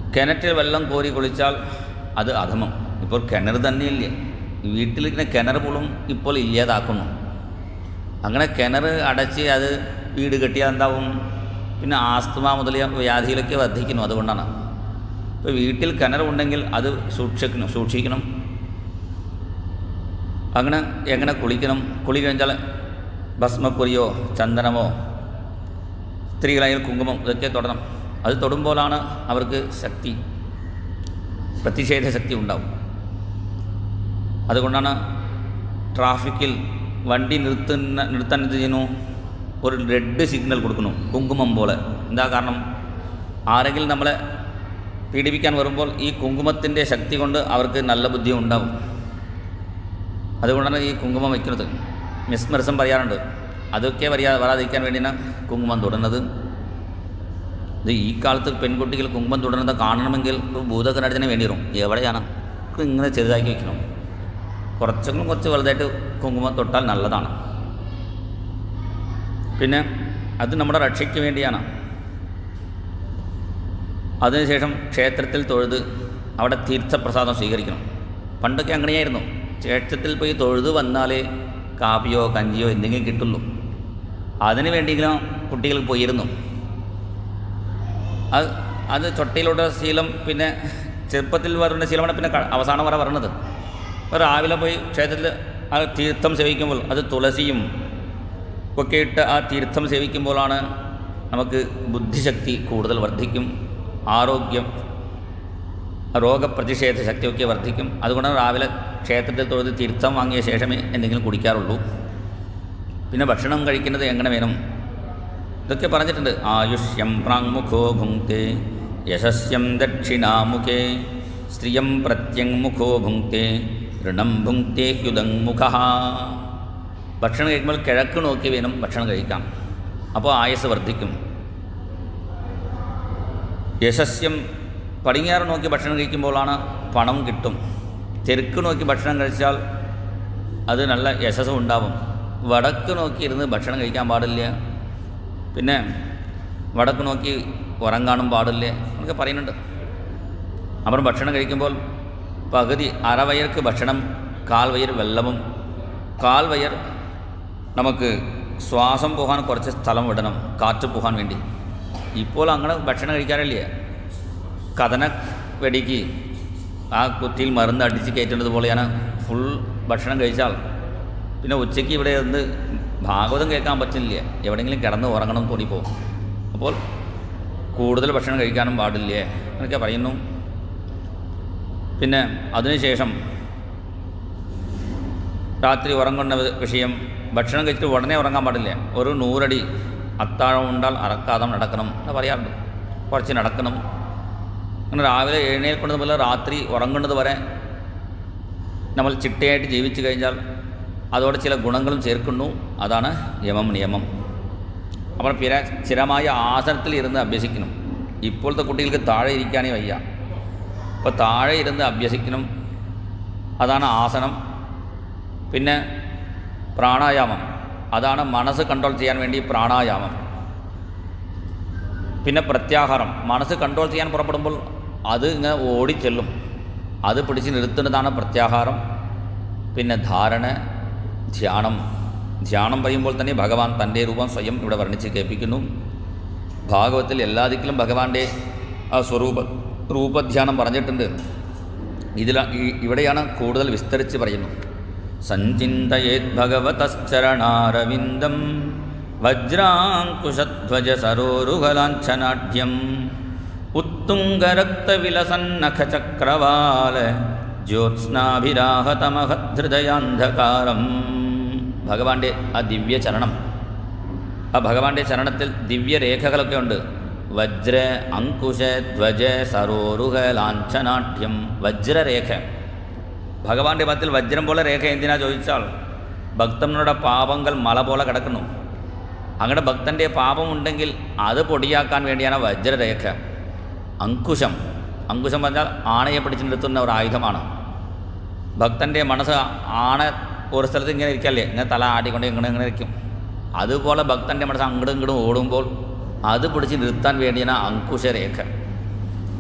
S1: കിണറ്റിൽ വെള്ളം കോരി കുളിച്ചാൽ അത് അധമം ഇപ്പോൾ കിണർ തന്നെയില്ല വീട്ടിലിരിക്കുന്ന കിണർ പോലും ഇപ്പോൾ ഇല്ലാതാക്കുന്നു അങ്ങനെ കിണർ അടച്ച് അത് വീട് കെട്ടിയാൽ എന്താവും പിന്നെ ആസ്തമ മുതലിയ വ്യാധികളൊക്കെ വർദ്ധിക്കുന്നു അതുകൊണ്ടാണ് ഇപ്പോൾ വീട്ടിൽ കിണറുണ്ടെങ്കിൽ അത് സൂക്ഷിക്കണം സൂക്ഷിക്കണം അങ്ങനെ എങ്ങനെ കുളിക്കണം കുളി കഴിഞ്ഞാൽ ഭസ്മക്കുരിയോ ചന്ദനമോ സ്ത്രീകളായാൽ കുങ്കുമം ഇതൊക്കെ തൊടണം അത് തൊടുമ്പോഴാണ് അവർക്ക് ശക്തി പ്രതിഷേധ ശക്തി ഉണ്ടാവും അതുകൊണ്ടാണ് ട്രാഫിക്കിൽ വണ്ടി നിർത്തുന്ന നിർത്താൻ എന്ത് ചെയ്യുന്നു ഒരു റെഡ് സിഗ്നൽ കൊടുക്കുന്നു കുങ്കുമം പോലെ എന്താ കാരണം ആരെങ്കിലും നമ്മളെ പീഡിപ്പിക്കാൻ വരുമ്പോൾ ഈ കുങ്കുമത്തിൻ്റെ ശക്തി കൊണ്ട് അവർക്ക് നല്ല ബുദ്ധി ഉണ്ടാവും അതുകൊണ്ടാണ് ഈ കുങ്കുമം വയ്ക്കുന്നത് മിസ്മരസം പറയാറുണ്ട് അതൊക്കെ വരിക വരാതിരിക്കാൻ വേണ്ടിയാണ് കുങ്കുമം തൊടുന്നത് ഇത് ഈ കാലത്ത് പെൺകുട്ടികൾ കുങ്കുമം തൊടുന്നത് കാണണമെങ്കിൽ ഒരു ഭൂതകരാടത്തിന് വേണ്ടി വരും എവിടെയാണ് ഇത് ഇങ്ങനെ ചെറുതാക്കി വെക്കണം കുറച്ചെങ്കിലും കുറച്ച് വലുതായിട്ട് കുങ്കുമം തൊട്ടാൽ നല്ലതാണ് പിന്നെ അത് നമ്മുടെ രക്ഷയ്ക്ക് വേണ്ടിയാണ് അതിനുശേഷം ക്ഷേത്രത്തിൽ തൊഴുത് അവിടെ തീർത്ഥപ്രസാദം സ്വീകരിക്കണം പണ്ടൊക്കെ അങ്ങനെയായിരുന്നു ക്ഷേത്രത്തിൽ പോയി തൊഴുത് വന്നാലേ കാപ്പിയോ കഞ്ചിയോ എന്തെങ്കിലും കിട്ടുള്ളൂ അതിന് വേണ്ടിയെങ്കിലും കുട്ടികൾ പോയിരുന്നു അത് അത് ചൊട്ടയിലൂടെ ശീലം പിന്നെ ചെറുപ്പത്തിൽ വരുന്ന ശീലമാണ് പിന്നെ ക- അവസാനം വരെ വരണത് ഇപ്പോൾ രാവിലെ പോയി ക്ഷേത്രത്തിൽ ആ തീർത്ഥം സേവിക്കുമ്പോൾ അത് തുളസിയും ഒക്കെ ഇട്ട് ആ തീർത്ഥം സേവിക്കുമ്പോഴാണ് നമുക്ക് ബുദ്ധിശക്തി കൂടുതൽ വർദ്ധിക്കും ആരോഗ്യം രോഗപ്രതിഷേധ ശക്തിയൊക്കെ വർദ്ധിക്കും അതുകൊണ്ടാണ് രാവിലെ ക്ഷേത്രത്തിൽ തൊഴുത് തീർത്ഥം വാങ്ങിയ ശേഷമേ എന്തെങ്കിലും കുടിക്കാറുള്ളൂ പിന്നെ ഭക്ഷണം കഴിക്കുന്നത് എങ്ങനെ വേണം ഇതൊക്കെ പറഞ്ഞിട്ടുണ്ട് ആയുഷ്യം പ്രാങ്മുഖോ ഭുങ്ക്തേ യശസ്യം ദക്ഷിണാമുഖേ സ്ത്രിയം പ്രത്യങ്മുഖോ ഭുങ്ക്തേ ഋണം ഭുങ്ക്തേ ഹ്യുദങ്മുഖ ഭക്ഷണം കഴിക്കുമ്പോൾ കിഴക്ക് നോക്കി വേണം ഭക്ഷണം കഴിക്കാം അപ്പോൾ ആയുസ് വർദ്ധിക്കും യശസ്യം പടിഞ്ഞാറ് നോക്കി ഭക്ഷണം കഴിക്കുമ്പോഴാണ് പണം കിട്ടും തെരുക്ക് നോക്കി ഭക്ഷണം കഴിച്ചാൽ അത് നല്ല യശസ്സും ഉണ്ടാവും വടക്ക് നോക്കി ഇരുന്ന് ഭക്ഷണം കഴിക്കാൻ പാടില്ല പിന്നെ വടക്ക് നോക്കി ഉറങ്ങാനും പാടില്ല എന്നൊക്കെ പറയുന്നുണ്ട് അവർ ഭക്ഷണം കഴിക്കുമ്പോൾ പകുതി അരവയർക്ക് ഭക്ഷണം കാൽ വയർ വെള്ളവും കാൽ വയർ നമുക്ക് ശ്വാസം പോകാൻ കുറച്ച് സ്ഥലം വിടണം കാറ്റ് പോകാൻ വേണ്ടി ഇപ്പോൾ അങ്ങനെ ഭക്ഷണം കഴിക്കാറില്ലേ കഥന വെടിക്ക് ആ കുറ്റിയിൽ മരുന്ന് അടിച്ച് കയറ്റുന്നത് പോലെയാണ് ഫുൾ ഭക്ഷണം കഴിച്ചാൽ പിന്നെ ഉച്ചയ്ക്ക് ഇവിടെ ഇരുന്ന് ഭാഗവതം കേൾക്കാൻ പറ്റില്ല എവിടെയെങ്കിലും കിടന്ന് ഉറങ്ങണം തോന്നിപ്പോവും അപ്പോൾ കൂടുതൽ ഭക്ഷണം കഴിക്കാനും പാടില്ലേ എന്നൊക്കെ പറയുന്നു പിന്നെ അതിനുശേഷം രാത്രി ഉറങ്ങുന്ന വി- വിഷയം ഭക്ഷണം കഴിച്ചിട്ട് ഉടനെ ഉറങ്ങാൻ പാടില്ല ഒരു നൂറടി അത്താഴം ഉണ്ടാൽ അറക്കാതെ നടക്കണം എന്ന് പറയാറുണ്ട് കുറച്ച് നടക്കണം അങ്ങനെ രാവിലെ എഴുന്നേൽക്കുന്നത് മുതൽ രാത്രി ഉറങ്ങുന്നത് വരെ നമ്മൾ ചിട്ടയായിട്ട് ജീവിച്ചു കഴിഞ്ഞാൽ അതോടെ ചില ഗുണങ്ങളും ചേർക്കുന്നു അതാണ് യമം നിയമം അവർ പിര സ്ഥിരമായ ആസനത്തിൽ ഇരുന്ന് അഭ്യസിക്കണം ഇപ്പോഴത്തെ കുട്ടികൾക്ക് താഴെ ഇരിക്കാനേ വയ്യ അപ്പോൾ താഴെ ഇരുന്ന് അഭ്യസിക്കണം അതാണ് ആസനം പിന്നെ പ്രാണായാമം അതാണ് മനസ്സ് കൺട്രോൾ ചെയ്യാൻ വേണ്ടി പ്രാണായാമം പിന്നെ പ്രത്യാഹാരം മനസ്സ് കൺട്രോൾ ചെയ്യാൻ പുറപ്പെടുമ്പോൾ അത് ഇങ്ങനെ ഓടിച്ചെല്ലും അത് പിടിച്ച് നിർത്തുന്നതാണ് പ്രത്യാഹാരം പിന്നെ ധാരണ ധ്യാനം ധ്യാനം പറയുമ്പോൾ തന്നെ ഭഗവാൻ തൻ്റെ രൂപം സ്വയം ഇവിടെ വർണ്ണിച്ച് കേൾപ്പിക്കുന്നു ഭാഗവത്തിൽ എല്ലാ ദിക്കിലും ഭഗവാന്റെ ആ സ്വരൂപ രൂപധ്യാനം പറഞ്ഞിട്ടുണ്ട് ഇതിൽ ഇവിടെയാണ് കൂടുതൽ വിസ്തരിച്ച് പറയുന്നു സഞ്ചിന്തയേത് ഭഗവതശ്ചരണാരവിന്ദം വജ്രാങ്കുശധ്വജ സരോരുഹലാഞ്ചനാഢ്യം ഉത്തുംഗരക്തവിലസന്നഖചക്രവാല ജ്യോത്സ്നാഭിരാഹതമഹധൃദയാന്ധകാരം ഭഗവാന്റെ ആ ദിവ്യ ചരണം ആ ഭഗവാന്റെ ചരണത്തിൽ ദിവ്യരേഖകളൊക്കെ ഉണ്ട് വജ്ര അങ്കുശ ധ്വജ സരോരുഹ ലാഞ്ചനാഠ്യം വജ്രരേഖ ഭഗവാന്റെ പത്തിൽ വജ്രം പോലെ രേഖ എന്തിനാ ചോദിച്ചാൽ ഭക്തന്മാരുടെ പാപങ്ങൾ മല പോലെ കിടക്കുന്നു അങ്ങനെ ഭക്തൻ്റെ പാപമുണ്ടെങ്കിൽ അത് പൊടിയാക്കാൻ വേണ്ടിയാണ് വജ്രരേഖ അങ്കുശം അങ്കുശം പറഞ്ഞാൽ ആണയെ പിടിച്ച് നിർത്തുന്ന ഒരു ആയുധമാണ് ഭക്തൻ്റെ മനസ്സ് ആണ ഒരു സ്ഥലത്ത് ഇങ്ങനെ ഇരിക്കല്ലേ ഇങ്ങനെ തല ആട്ടിക്കൊണ്ട് ഇങ്ങനെ ഇങ്ങനെ ഇരിക്കും അതുപോലെ ഭക്തൻ്റെ മനസ്സ് അങ്ങോട്ടും ഇങ്ങോട്ടും ഓടുമ്പോൾ അത് പിടിച്ച് നിർത്താൻ വേണ്ടിയാണ് അങ്കുശരേഖ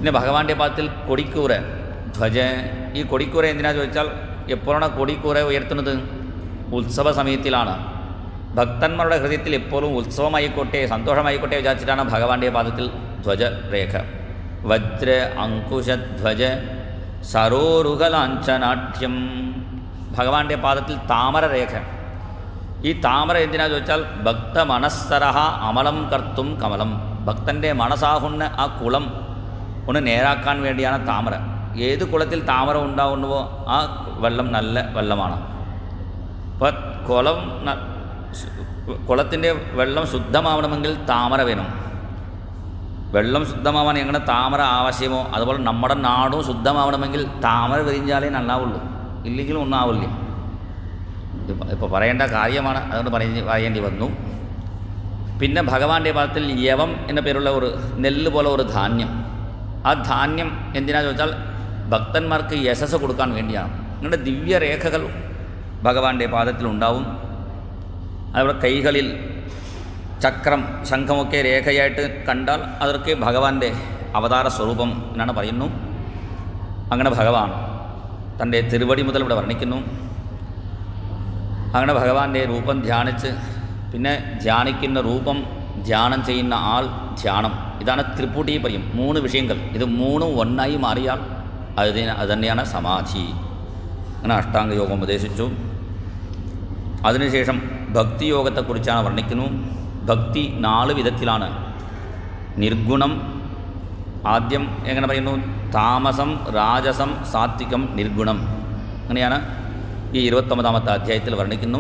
S1: പിന്നെ ഭഗവാന്റെ പാദത്തിൽ കൊടിക്കൂര ധ്വജ ഈ കൊടിക്കൂര എന്തിനാ ചോദിച്ചാൽ എപ്പോഴാണ് കൊടിക്കൂര ഉയർത്തുന്നത് ഉത്സവ സമയത്തിലാണ് ഭക്തന്മാരുടെ ഹൃദയത്തിൽ എപ്പോഴും ഉത്സവമായിക്കോട്ടെ സന്തോഷമായിക്കോട്ടെ വിചാരിച്ചിട്ടാണ് ഭഗവാന്റെ പാദത്തിൽ ധ്വജരേഖ വജ്ര അങ്കുശധ്വജ സരോരുഗലാഞ്ചനാഠ്യം ഭഗവാന്റെ പാദത്തിൽ താമരരേഖ ഈ താമര എന്തിനാ ചോദിച്ചാൽ ഭക്ത മനസ്സരഹ അമലം കർത്തും കമലം ഭക്തൻ്റെ മനസ്സാകുന്ന ആ കുളം ഒന്ന് നേരാക്കാൻ വേണ്ടിയാണ് താമര ഏത് കുളത്തിൽ താമര ഉണ്ടാകുന്നുവോ ആ വെള്ളം നല്ല വെള്ളമാണ് അപ്പോൾ കുളം ന- കുളത്തിൻ്റെ വെള്ളം ശുദ്ധമാവണമെങ്കിൽ താമര വേണം വെള്ളം ശുദ്ധമാവാൻ എങ്ങനെ താമര ആവശ്യമോ അതുപോലെ നമ്മുടെ നാടും ശുദ്ധമാവണമെങ്കിൽ താമര വിരിഞ്ഞാലേ നന്നാവുള്ളൂ ഇല്ലെങ്കിൽ ഒന്നും ആവില്ല ഇപ്പോൾ ഇപ്പോൾ പറയേണ്ട കാര്യമാണ് അതുകൊണ്ട് പറയ പറയേണ്ടി വന്നു പിന്നെ ഭഗവാന്റെ പാദത്തിൽ യവം എന്ന പേരുള്ള ഒരു നെല്ല് പോലെ ഒരു ധാന്യം ആ ധാന്യം എന്തിനാ ചോദിച്ചാൽ ഭക്തന്മാർക്ക് യശസ് കൊടുക്കാൻ വേണ്ടിയാണ് നിങ്ങളുടെ ദിവ്യരേഖകൾ ഭഗവാന്റെ പാദത്തിലുണ്ടാവും അതുപോലെ കൈകളിൽ ചക്രം ശംഖമൊക്കെ രേഖയായിട്ട് കണ്ടാൽ അതൊക്കെ ഭഗവാന്റെ അവതാര സ്വരൂപം എന്നാണ് പറയുന്നു അങ്ങനെ ഭഗവാൻ തൻ്റെ തിരുവടി മുതൽ ഇവിടെ വർണ്ണിക്കുന്നു അങ്ങനെ ഭഗവാന്റെ രൂപം ധ്യാനിച്ച് പിന്നെ ധ്യാനിക്കുന്ന രൂപം ധ്യാനം ചെയ്യുന്ന ആൾ ധ്യാനം ഇതാണ് ത്രിപുടി പറയും മൂന്ന് വിഷയങ്ങൾ ഇത് മൂന്നും ഒന്നായി മാറിയാൽ അതിന് അത് തന്നെയാണ് സമാധി അങ്ങനെ അഷ്ടാംഗ യോഗം ഉപദേശിച്ചു അതിനുശേഷം ഭക്തിയോഗത്തെക്കുറിച്ചാണ് വർണ്ണിക്കുന്നു ഭക്തി നാല് വിധത്തിലാണ് നിർഗുണം ആദ്യം എങ്ങനെ പറയുന്നു താമസം രാജസം സാത്വികം നിർഗുണം അങ്ങനെയാണ് ഈ ഇരുപത്തൊമ്പതാമത്തെ അധ്യായത്തിൽ വർണ്ണിക്കുന്നു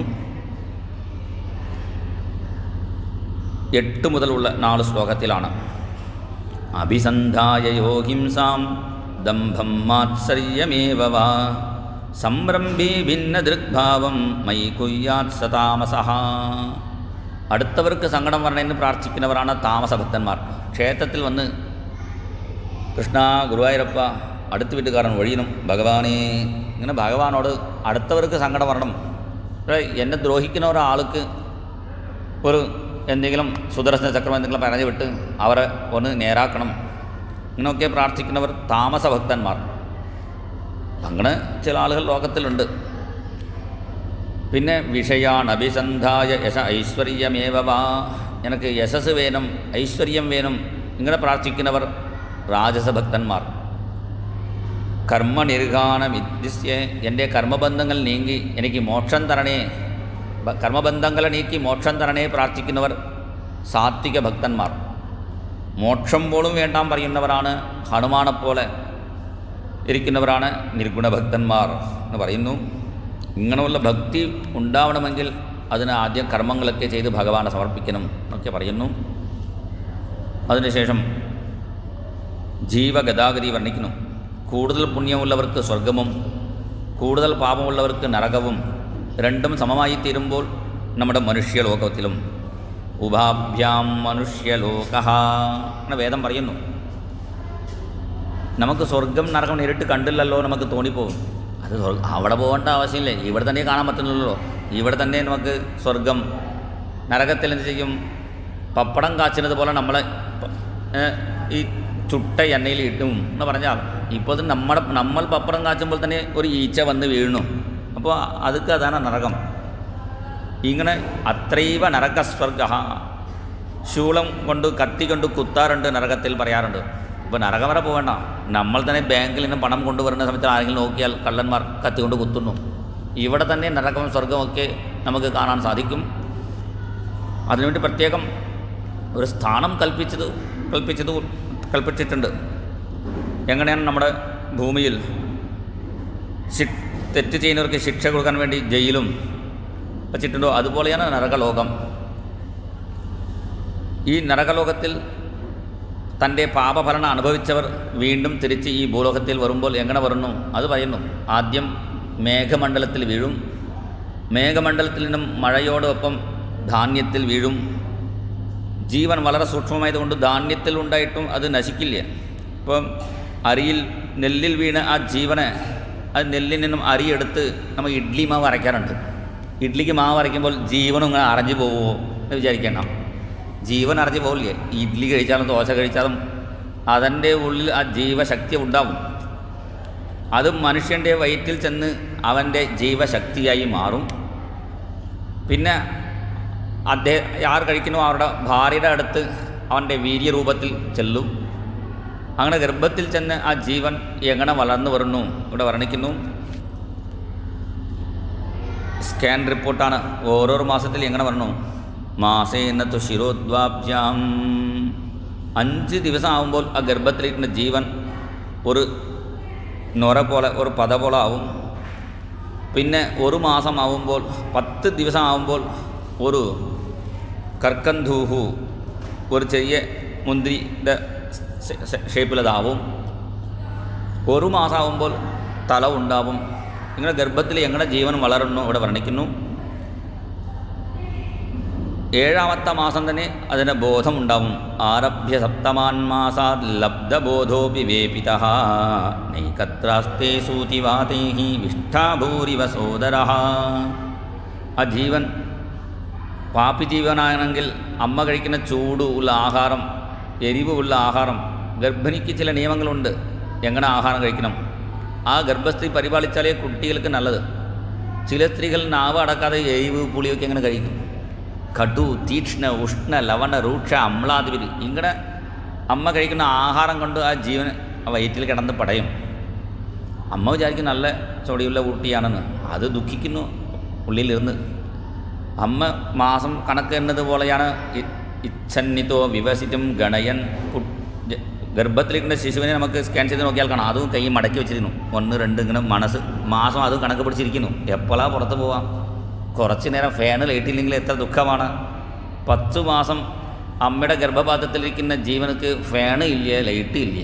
S1: എട്ട് മുതലുള്ള നാല് ശ്ലോകത്തിലാണ് അഭിസന്ധായ യോഗിംസാം ദംഭം മാത്സര്യമേവ വാ സംരംഭി ഭിന്ന ദൃഗ്ഭാവം മൈ കുയ്യാത് സതാമസഹ അടുത്തവർക്ക് സങ്കടം വരണമെന്ന് പ്രാർത്ഥിക്കുന്നവരാണ് താമസഭക്തന്മാർ ക്ഷേത്രത്തിൽ വന്ന് കൃഷ്ണ ഗുരുവായൂരപ്പ അടുത്ത വീട്ടുകാരൻ വഴിയണം ഭഗവാനേ ഇങ്ങനെ ഭഗവാനോട് അടുത്തവർക്ക് സങ്കടം വരണം ഇവിടെ എന്നെ ദ്രോഹിക്കുന്ന ഒരാൾക്ക് ഒരു എന്തെങ്കിലും സുദർശന ചക്രം എന്തെങ്കിലും പറഞ്ഞു വിട്ട് അവരെ ഒന്ന് നേരാക്കണം ഇങ്ങനെയൊക്കെ പ്രാർത്ഥിക്കുന്നവർ താമസഭക്തന്മാർ അങ്ങനെ ചില ആളുകൾ ലോകത്തിലുണ്ട് പിന്നെ വിഷയാൻ അഭിസന്ധായ യശ ഐശ്വര്യമേവ വാ എനിക്ക് യശസ് വേണം ഐശ്വര്യം വേണം ഇങ്ങനെ പ്രാർത്ഥിക്കുന്നവർ രാജസഭക്തന്മാർ കർമ്മനിർഗാണമിദ്യസ്യ എൻ്റെ കർമ്മബന്ധങ്ങൾ നീങ്ങി എനിക്ക് മോക്ഷം തരണേ ബ- കർമ്മബന്ധങ്ങളെ നീക്കി മോക്ഷം തരണേ പ്രാർത്ഥിക്കുന്നവർ സാത്വിക ഭക്തന്മാർ മോക്ഷം പോലും വേണ്ടാൻ പറയുന്നവരാണ് ഹനുമാനെപ്പോലെ ഇരിക്കുന്നവരാണ് നിർഗുണഭക്തന്മാർ എന്ന് പറയുന്നു ഇങ്ങനെയുള്ള ഭക്തി ഉണ്ടാവണമെങ്കിൽ അതിന് ആദ്യം കർമ്മങ്ങളൊക്കെ ചെയ്ത് ഭഗവാനെ സമർപ്പിക്കണം എന്നൊക്കെ പറയുന്നു അതിനുശേഷം ജീവഗതാഗതി വർണ്ണിക്കുന്നു കൂടുതൽ പുണ്യമുള്ളവർക്ക് സ്വർഗവും കൂടുതൽ പാപമുള്ളവർക്ക് നരകവും രണ്ടും സമമായി തീരുമ്പോൾ നമ്മുടെ മനുഷ്യലോകത്തിലും ഉഭാഭ്യാം മനുഷ്യലോക എന്ന വേദം പറയുന്നു നമുക്ക് സ്വർഗം നരകം നേരിട്ട് കണ്ടില്ലല്ലോ നമുക്ക് തോന്നിപ്പോകും അത് സ്വർഗ അവിടെ പോകേണ്ട ആവശ്യമില്ല ഇവിടെ തന്നെ കാണാൻ പറ്റുന്നില്ലല്ലോ ഇവിടെ തന്നെ നമുക്ക് സ്വർഗം നരകത്തിൽ എന്ത് ചെയ്യും പപ്പടം കാച്ചുന്നത് പോലെ നമ്മളെ പ- ഏ, ഈ ചുട്ട എണ്ണയിൽ ഇട്ടും എന്ന് പറഞ്ഞാൽ ഇപ്പോൾ ഇത് നമ്മുടെ നമ്മൾ പപ്പടം കാച്ചുമ്പോൾ തന്നെ ഒരു ഈച്ച വന്ന് വീഴുന്നു അപ്പോൾ അതൊക്കെ അതാണ് നരകം ഇങ്ങനെ അത്രൈവ നരകസ്വർഗ ശൂലം കൊണ്ട് കത്തി കൊണ്ട് കുത്താറുണ്ട് നരകത്തിൽ പറയാറുണ്ട് ഇപ്പോൾ നരകം വരെ പോകണ്ട നമ്മൾ തന്നെ ബാങ്കിൽ നിന്ന് പണം കൊണ്ടുവരുന്ന സമയത്ത് ആരെങ്കിലും നോക്കിയാൽ കള്ളന്മാർ കത്തി കൊണ്ട് കുത്തുന്നു ഇവിടെ തന്നെ നരകവും സ്വർഗമൊക്കെ നമുക്ക് കാണാൻ സാധിക്കും അതിനുവേണ്ടി പ്രത്യേകം ഒരു സ്ഥാനം കൽപ്പിച്ചത് കൽപ്പിച്ചത് കൽപ്പിച്ചിട്ടുണ്ട് എങ്ങനെയാണ് നമ്മുടെ ഭൂമിയിൽ ശി തെറ്റ് ചെയ്യുന്നവർക്ക് ശിക്ഷ കൊടുക്കാൻ വേണ്ടി ജയിലും വച്ചിട്ടുണ്ടോ അതുപോലെയാണ് നരകലോകം ഈ നരകലോകത്തിൽ തൻ്റെ പാപഭരണം അനുഭവിച്ചവർ വീണ്ടും തിരിച്ച് ഈ ഭൂലോകത്തിൽ വരുമ്പോൾ എങ്ങനെ വരുന്നു അത് പറയുന്നു ആദ്യം മേഘമണ്ഡലത്തിൽ വീഴും മേഘമണ്ഡലത്തിൽ നിന്നും മഴയോടൊപ്പം ധാന്യത്തിൽ വീഴും ജീവൻ വളരെ സൂക്ഷ്മമായതുകൊണ്ട് ധാന്യത്തിൽ ഉണ്ടായിട്ടും അത് നശിക്കില്ല ഇപ്പം അരിയിൽ നെല്ലിൽ വീണ ആ ജീവനെ അത് നെല്ലിൽ നിന്നും അരിയെടുത്ത് നമ്മൾ ഇഡ്ഡലി മാവ് അരയ്ക്കാറുണ്ട് ഇഡ്ഡലിക്ക് മാവ് അരയ്ക്കുമ്പോൾ ജീവനും ഇങ്ങനെ അരഞ്ഞു പോവുമോ എന്ന് വിചാരിക്കണം ജീവൻ അറിഞ്ഞു പോകില്ലേ ഇഡ്ഡലി കഴിച്ചാലും ദോശ കഴിച്ചാലും അതിൻ്റെ ഉള്ളിൽ ആ ജീവശക്തി ഉണ്ടാവും അത് മനുഷ്യൻ്റെ വയറ്റിൽ ചെന്ന് അവൻ്റെ ജീവശക്തിയായി മാറും പിന്നെ അദ്ദേഹം ആർ കഴിക്കുന്നു അവരുടെ ഭാര്യയുടെ അടുത്ത് അവൻ്റെ വീര്യരൂപത്തിൽ ചെല്ലും അങ്ങനെ ഗർഭത്തിൽ ചെന്ന് ആ ജീവൻ എങ്ങനെ വളർന്നു വരുന്നു ഇവിടെ വർണ്ണിക്കുന്നു സ്കാൻ റിപ്പോർട്ടാണ് ഓരോരോ മാസത്തിൽ എങ്ങനെ വരണു മാസേന്നത്തു ശിരോദ്വാഭ്യാം അഞ്ച് ദിവസം ആകുമ്പോൾ ആ ഗർഭത്തിലിരിക്കുന്ന ജീവൻ ഒരു നൊര പോലെ ഒരു പത പോലെ ആവും പിന്നെ ഒരു മാസം ആവുമ്പോൾ പത്ത് ദിവസം ആവുമ്പോൾ ഒരു കർക്കന്ധൂഹു ഒരു ചെറിയ മുന്തിരിയുടെ ഷേപ്പിലതാവും ഒരു മാസം ആവുമ്പോൾ തല ഉണ്ടാവും ഇങ്ങനെ ഗർഭത്തിൽ എങ്ങനെ ജീവൻ വളരുന്നു ഇവിടെ വർണ്ണിക്കുന്നു ഏഴാമത്തെ മാസം തന്നെ അതിന് ബോധമുണ്ടാവും ആരഭ്യ സപ്തമാൻ മാസാത് ലബ്ധബോധോപി വേപിത നൈകത്രാസ്തേ സൂതിവാതൈ വിഷ്ഠാഭൂരിവ സോദര ആ ജീവൻ പാപ്പി ജീവനാണെങ്കിൽ അമ്മ കഴിക്കുന്ന ചൂട് ഉള്ള ആഹാരം എരിവ് ഉള്ള ആഹാരം ഗർഭിണിക്ക് ചില നിയമങ്ങളുണ്ട് എങ്ങനെ ആഹാരം കഴിക്കണം ആ ഗർഭസ്ഥി പരിപാലിച്ചാലേ കുട്ടികൾക്ക് നല്ലത് ചില സ്ത്രീകൾ നാവ് അടക്കാതെ എരിവ് പുളിയൊക്കെ എങ്ങനെ കഴിക്കും കടു തീക്ഷ്ണ ഉഷ്ണ ലവണ രൂക്ഷ അമ്ലാതിപതി ഇങ്ങനെ അമ്മ കഴിക്കുന്ന ആഹാരം കൊണ്ട് ആ ജീവൻ ആ വയറ്റിൽ കിടന്ന് പടയും അമ്മ വിചാരിക്കും നല്ല ചൊടിയുള്ള കുട്ടിയാണെന്ന് അത് ദുഃഖിക്കുന്നു ഉള്ളിലിരുന്ന് അമ്മ മാസം കണക്ക് എന്നതുപോലെയാണ് ഇ- ഇച്ഛന്നിതോ വിവസിറ്റും ഗണയൻ കു- ജ- ഗർഭത്തിലിരിക്കുന്ന ശിശുവിനെ നമുക്ക് സ്കാൻ ചെയ്ത് നോക്കിയാൽ കാണാം അതും കൈ മടക്കി വെച്ചിരുന്നു ഒന്ന് രണ്ട് ഇങ്ങനെ മനസ്സ് മാസം അതും കണക്ക് പിടിച്ചിരിക്കുന്നു എപ്പോഴാ പുറത്ത് പോവാം കുറച്ച് നേരം ഫാന് ലൈറ്റില്ലെങ്കിൽ എത്ര ദുഃഖമാണ് പത്ത് മാസം അമ്മയുടെ ഗർഭപാത്രത്തിലിരിക്കുന്ന ജീവനക്ക് ഫാന് ഇല്ല ലൈറ്റ് ഇല്ല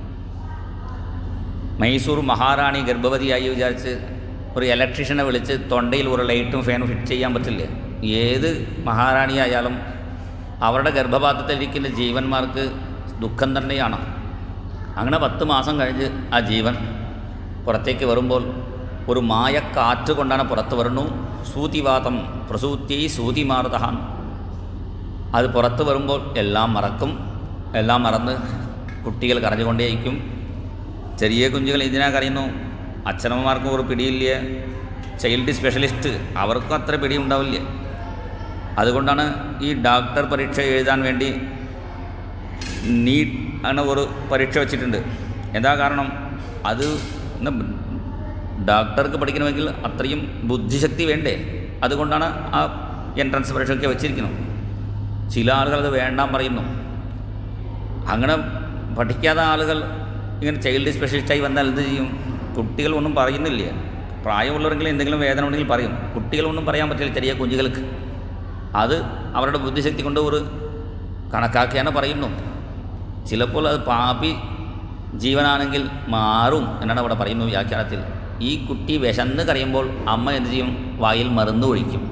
S1: മൈസൂർ മഹാറാണി ഗർഭവതിയായി വിചാരിച്ച് ഒരു ഇലക്ട്രീഷ്യനെ വിളിച്ച് തൊണ്ടയിൽ ഒരു ലൈറ്റും ഫാനും ഫിറ്റ് ചെയ്യാൻ പറ്റില്ല ഏത് മഹാറാണിയായാലും അവരുടെ ഗർഭപാത്രത്തിലിരിക്കുന്ന ജീവന്മാർക്ക് ദുഃഖം തന്നെയാണ് അങ്ങനെ പത്ത് മാസം കഴിഞ്ഞ് ആ ജീവൻ പുറത്തേക്ക് വരുമ്പോൾ ഒരു മായക്കാറ്റ് കൊണ്ടാണ് പുറത്ത് വരുന്നു സൂതിവാതം പ്രസൂത്തി സൂതിമാർദ്ദഹാൻ അത് പുറത്ത് വരുമ്പോൾ എല്ലാം മറക്കും എല്ലാം മറന്ന് കുട്ടികൾ കരഞ്ഞുകൊണ്ടേയിരിക്കും ചെറിയ കുഞ്ഞുകൾ ഇതിനാ കരയുന്നു അച്ഛനമ്മമാർക്കും ഒരു പിടിയില്ല ചൈൽഡ് സ്പെഷ്യലിസ്റ്റ് അവർക്കും അത്ര പിടി ഉണ്ടാവില്ല അതുകൊണ്ടാണ് ഈ ഡോക്ടർ പരീക്ഷ എഴുതാൻ വേണ്ടി നീറ്റ് അങ്ങനെ ഒരു പരീക്ഷ വെച്ചിട്ടുണ്ട് എന്താ കാരണം അത് ഇന്ന് ഡോക്ടർക്ക് പഠിക്കണമെങ്കിൽ അത്രയും ബുദ്ധിശക്തി വേണ്ടേ അതുകൊണ്ടാണ് ആ എൻട്രൻസ് പരീക്ഷയൊക്കെ വെച്ചിരിക്കുന്നത് ചില ആളുകൾ അത് വേണ്ടാൻ പറയുന്നു അങ്ങനെ പഠിക്കാത്ത ആളുകൾ ഇങ്ങനെ ചൈൽഡ് സ്പെഷ്യലിസ്റ്റായി വന്നാൽ എന്ത് ചെയ്യും കുട്ടികൾ ഒന്നും പറയുന്നില്ല പ്രായമുള്ളവരെങ്കിലും എന്തെങ്കിലും വേദന ഉണ്ടെങ്കിൽ പറയും കുട്ടികളൊന്നും പറയാൻ പറ്റില്ല ചെറിയ കുഞ്ഞുങ്ങൾക്ക് അത് അവരുടെ ബുദ്ധിശക്തി കൊണ്ട് ഒരു കണക്കാക്കിയാണ് പറയുന്നു ചിലപ്പോൾ അത് പാപി ജീവനാണെങ്കിൽ മാറും എന്നാണ് അവിടെ പറയുന്നു വ്യാഖ്യാനത്തിൽ ഈ കുട്ടി വിശന്ന് കരയുമ്പോൾ അമ്മ എന്ത് ചെയ്യും വായിൽ മരുന്ന് ഒഴിക്കും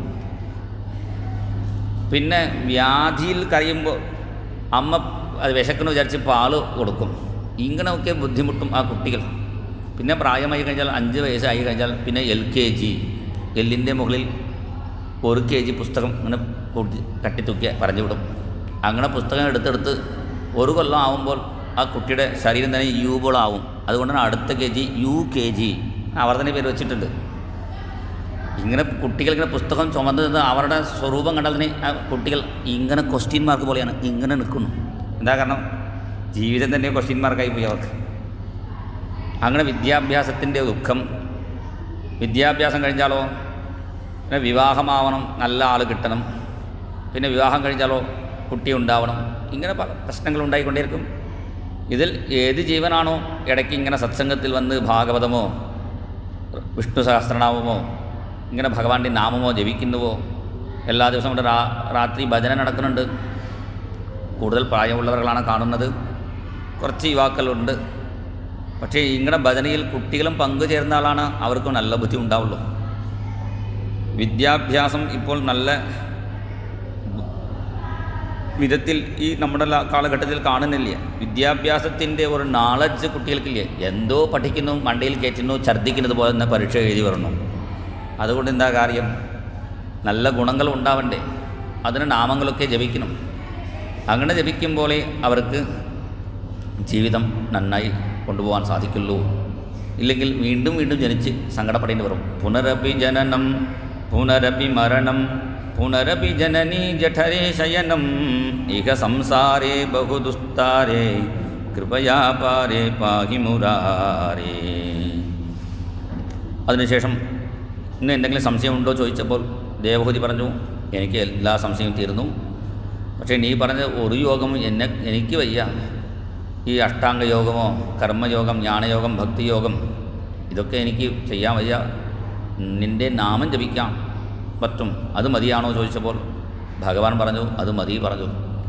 S1: പിന്നെ വ്യാധിയിൽ കരയുമ്പോൾ അമ്മ അത് വിശക്കുന്നു വിചാരിച്ച് പാല് കൊടുക്കും ഇങ്ങനെയൊക്കെ ബുദ്ധിമുട്ടും ആ കുട്ടികൾ പിന്നെ പ്രായമായി കഴിഞ്ഞാൽ അഞ്ച് വയസ്സായി കഴിഞ്ഞാൽ പിന്നെ എൽ കെ ജി എല്ലിൻ്റെ മുകളിൽ ഒരു കെ ജി പുസ്തകം ഇങ്ങനെ കൂട്ടി കട്ടിത്തൂക്കി പറഞ്ഞു വിടും അങ്ങനെ പുസ്തകം എടുത്തെടുത്ത് ഒരു കൊല്ലം ആവുമ്പോൾ ആ കുട്ടിയുടെ ശരീരം തന്നെ യൂബോളാവും അതുകൊണ്ടാണ് അടുത്ത K G U K G അവർ തന്നെ പേര് വെച്ചിട്ടുണ്ട് ഇങ്ങനെ കുട്ടികൾ ഇങ്ങനെ പുസ്തകം ചുമന്ന് നിന്ന് അവരുടെ സ്വരൂപം കണ്ടാൽ തന്നെ ആ കുട്ടികൾ ഇങ്ങനെ ക്വസ്റ്റ്യൻ മാർക്ക് പോലെയാണ് ഇങ്ങനെ നിൽക്കുന്നു എന്താ കാരണം ജീവിതം തന്നെ ക്വസ്റ്റ്യൻ മാർക്കായി പോയി അവർക്ക് അങ്ങനെ വിദ്യാഭ്യാസത്തിൻ്റെ ദുഃഖം വിദ്യാഭ്യാസം കഴിഞ്ഞാലോ പിന്നെ വിവാഹമാവണം നല്ല ആൾ കിട്ടണം പിന്നെ വിവാഹം കഴിഞ്ഞാലോ കുട്ടി ഉണ്ടാവണം ഇങ്ങനെ പല പ്രശ്നങ്ങൾ ഉണ്ടായിക്കൊണ്ടേയിരിക്കും ഇതിൽ ഏത് ജീവനാണോ ഇടയ്ക്ക് ഇങ്ങനെ സത്സംഗത്തിൽ വന്ന് ഭാഗവതമോ വിഷ്ണു സഹസ്രനാമമോ ഇങ്ങനെ ഭഗവാന്റെ നാമമോ ജപിക്കുന്നുവോ എല്ലാ ദിവസവും ഇവിടെ രാ രാത്രി ഭജന നടക്കുന്നുണ്ട് കൂടുതൽ പ്രായമുള്ളവர்களാണ് കാണുന്നത് കുറച്ച് യുവാക്കളുണ്ട് പക്ഷേ ഇങ്ങനെ ഭജനയിൽ കുട്ടികളും പങ്കുചേർന്ന ആളാണ് അവർക്ക് നല്ല ബുദ്ധി ഉണ്ടാവുള്ളൂ വിദ്യാഭ്യാസം ഇപ്പോൾ നല്ല വിധത്തിൽ ഈ നമ്മുടെ ല- കാലഘട്ടത്തിൽ കാണുന്നില്ല വിദ്യാഭ്യാസത്തിൻ്റെ ഒരു നാളജ് കുട്ടികൾക്കില്ല എന്തോ പഠിക്കുന്നു മണ്ടയിൽ കയറ്റുന്നു ഛർദ്ദിക്കുന്നത് പോലെ തന്നെ പരീക്ഷ എഴുതി വരണം അതുകൊണ്ട് എന്താ കാര്യം നല്ല ഗുണങ്ങൾ ഉണ്ടാവണ്ടേ അതിന് നാമങ്ങളൊക്കെ ജപിക്കണം അങ്ങനെ ജപിക്കുമ്പോഴേ അവർക്ക് ജീവിതം നന്നായി കൊണ്ടുപോകാൻ സാധിക്കുള്ളൂ ഇല്ലെങ്കിൽ വീണ്ടും വീണ്ടും ജനിച്ച് സങ്കടപ്പെടേണ്ടി വരും പുനരപി ജനനം പുനരപി മരണം പുനരപി ജനനീ ജഠരേ ശയനം ഇഹ സംസാരേ ബഹുദുസ്താരേ കൃപയാ പാരേ പാഹി മുരാരേ അതിനുശേഷം ഇന്ന് എന്തെങ്കിലും സംശയമുണ്ടോ ചോദിച്ചപ്പോൾ ദേവഹൂതി പറഞ്ഞു എനിക്ക് എല്ലാ സംശയവും തീർന്നു പക്ഷേ നീ പറഞ്ഞ ഒരു യോഗം എന്നെ എനിക്ക് വയ്യ ഈ അഷ്ടാംഗ യോഗമോ കർമ്മയോഗം ജ്ഞാനയോഗം ഭക്തിയോഗം ഇതൊക്കെ എനിക്ക് ചെയ്യാൻ വയ്യ നിൻ്റെ നാമം ജപിക്കാം പറ്റും അത് മതിയാണോ ചോദിച്ചപ്പോൾ ഭഗവാൻ പറഞ്ഞു അത് മതി പറഞ്ഞു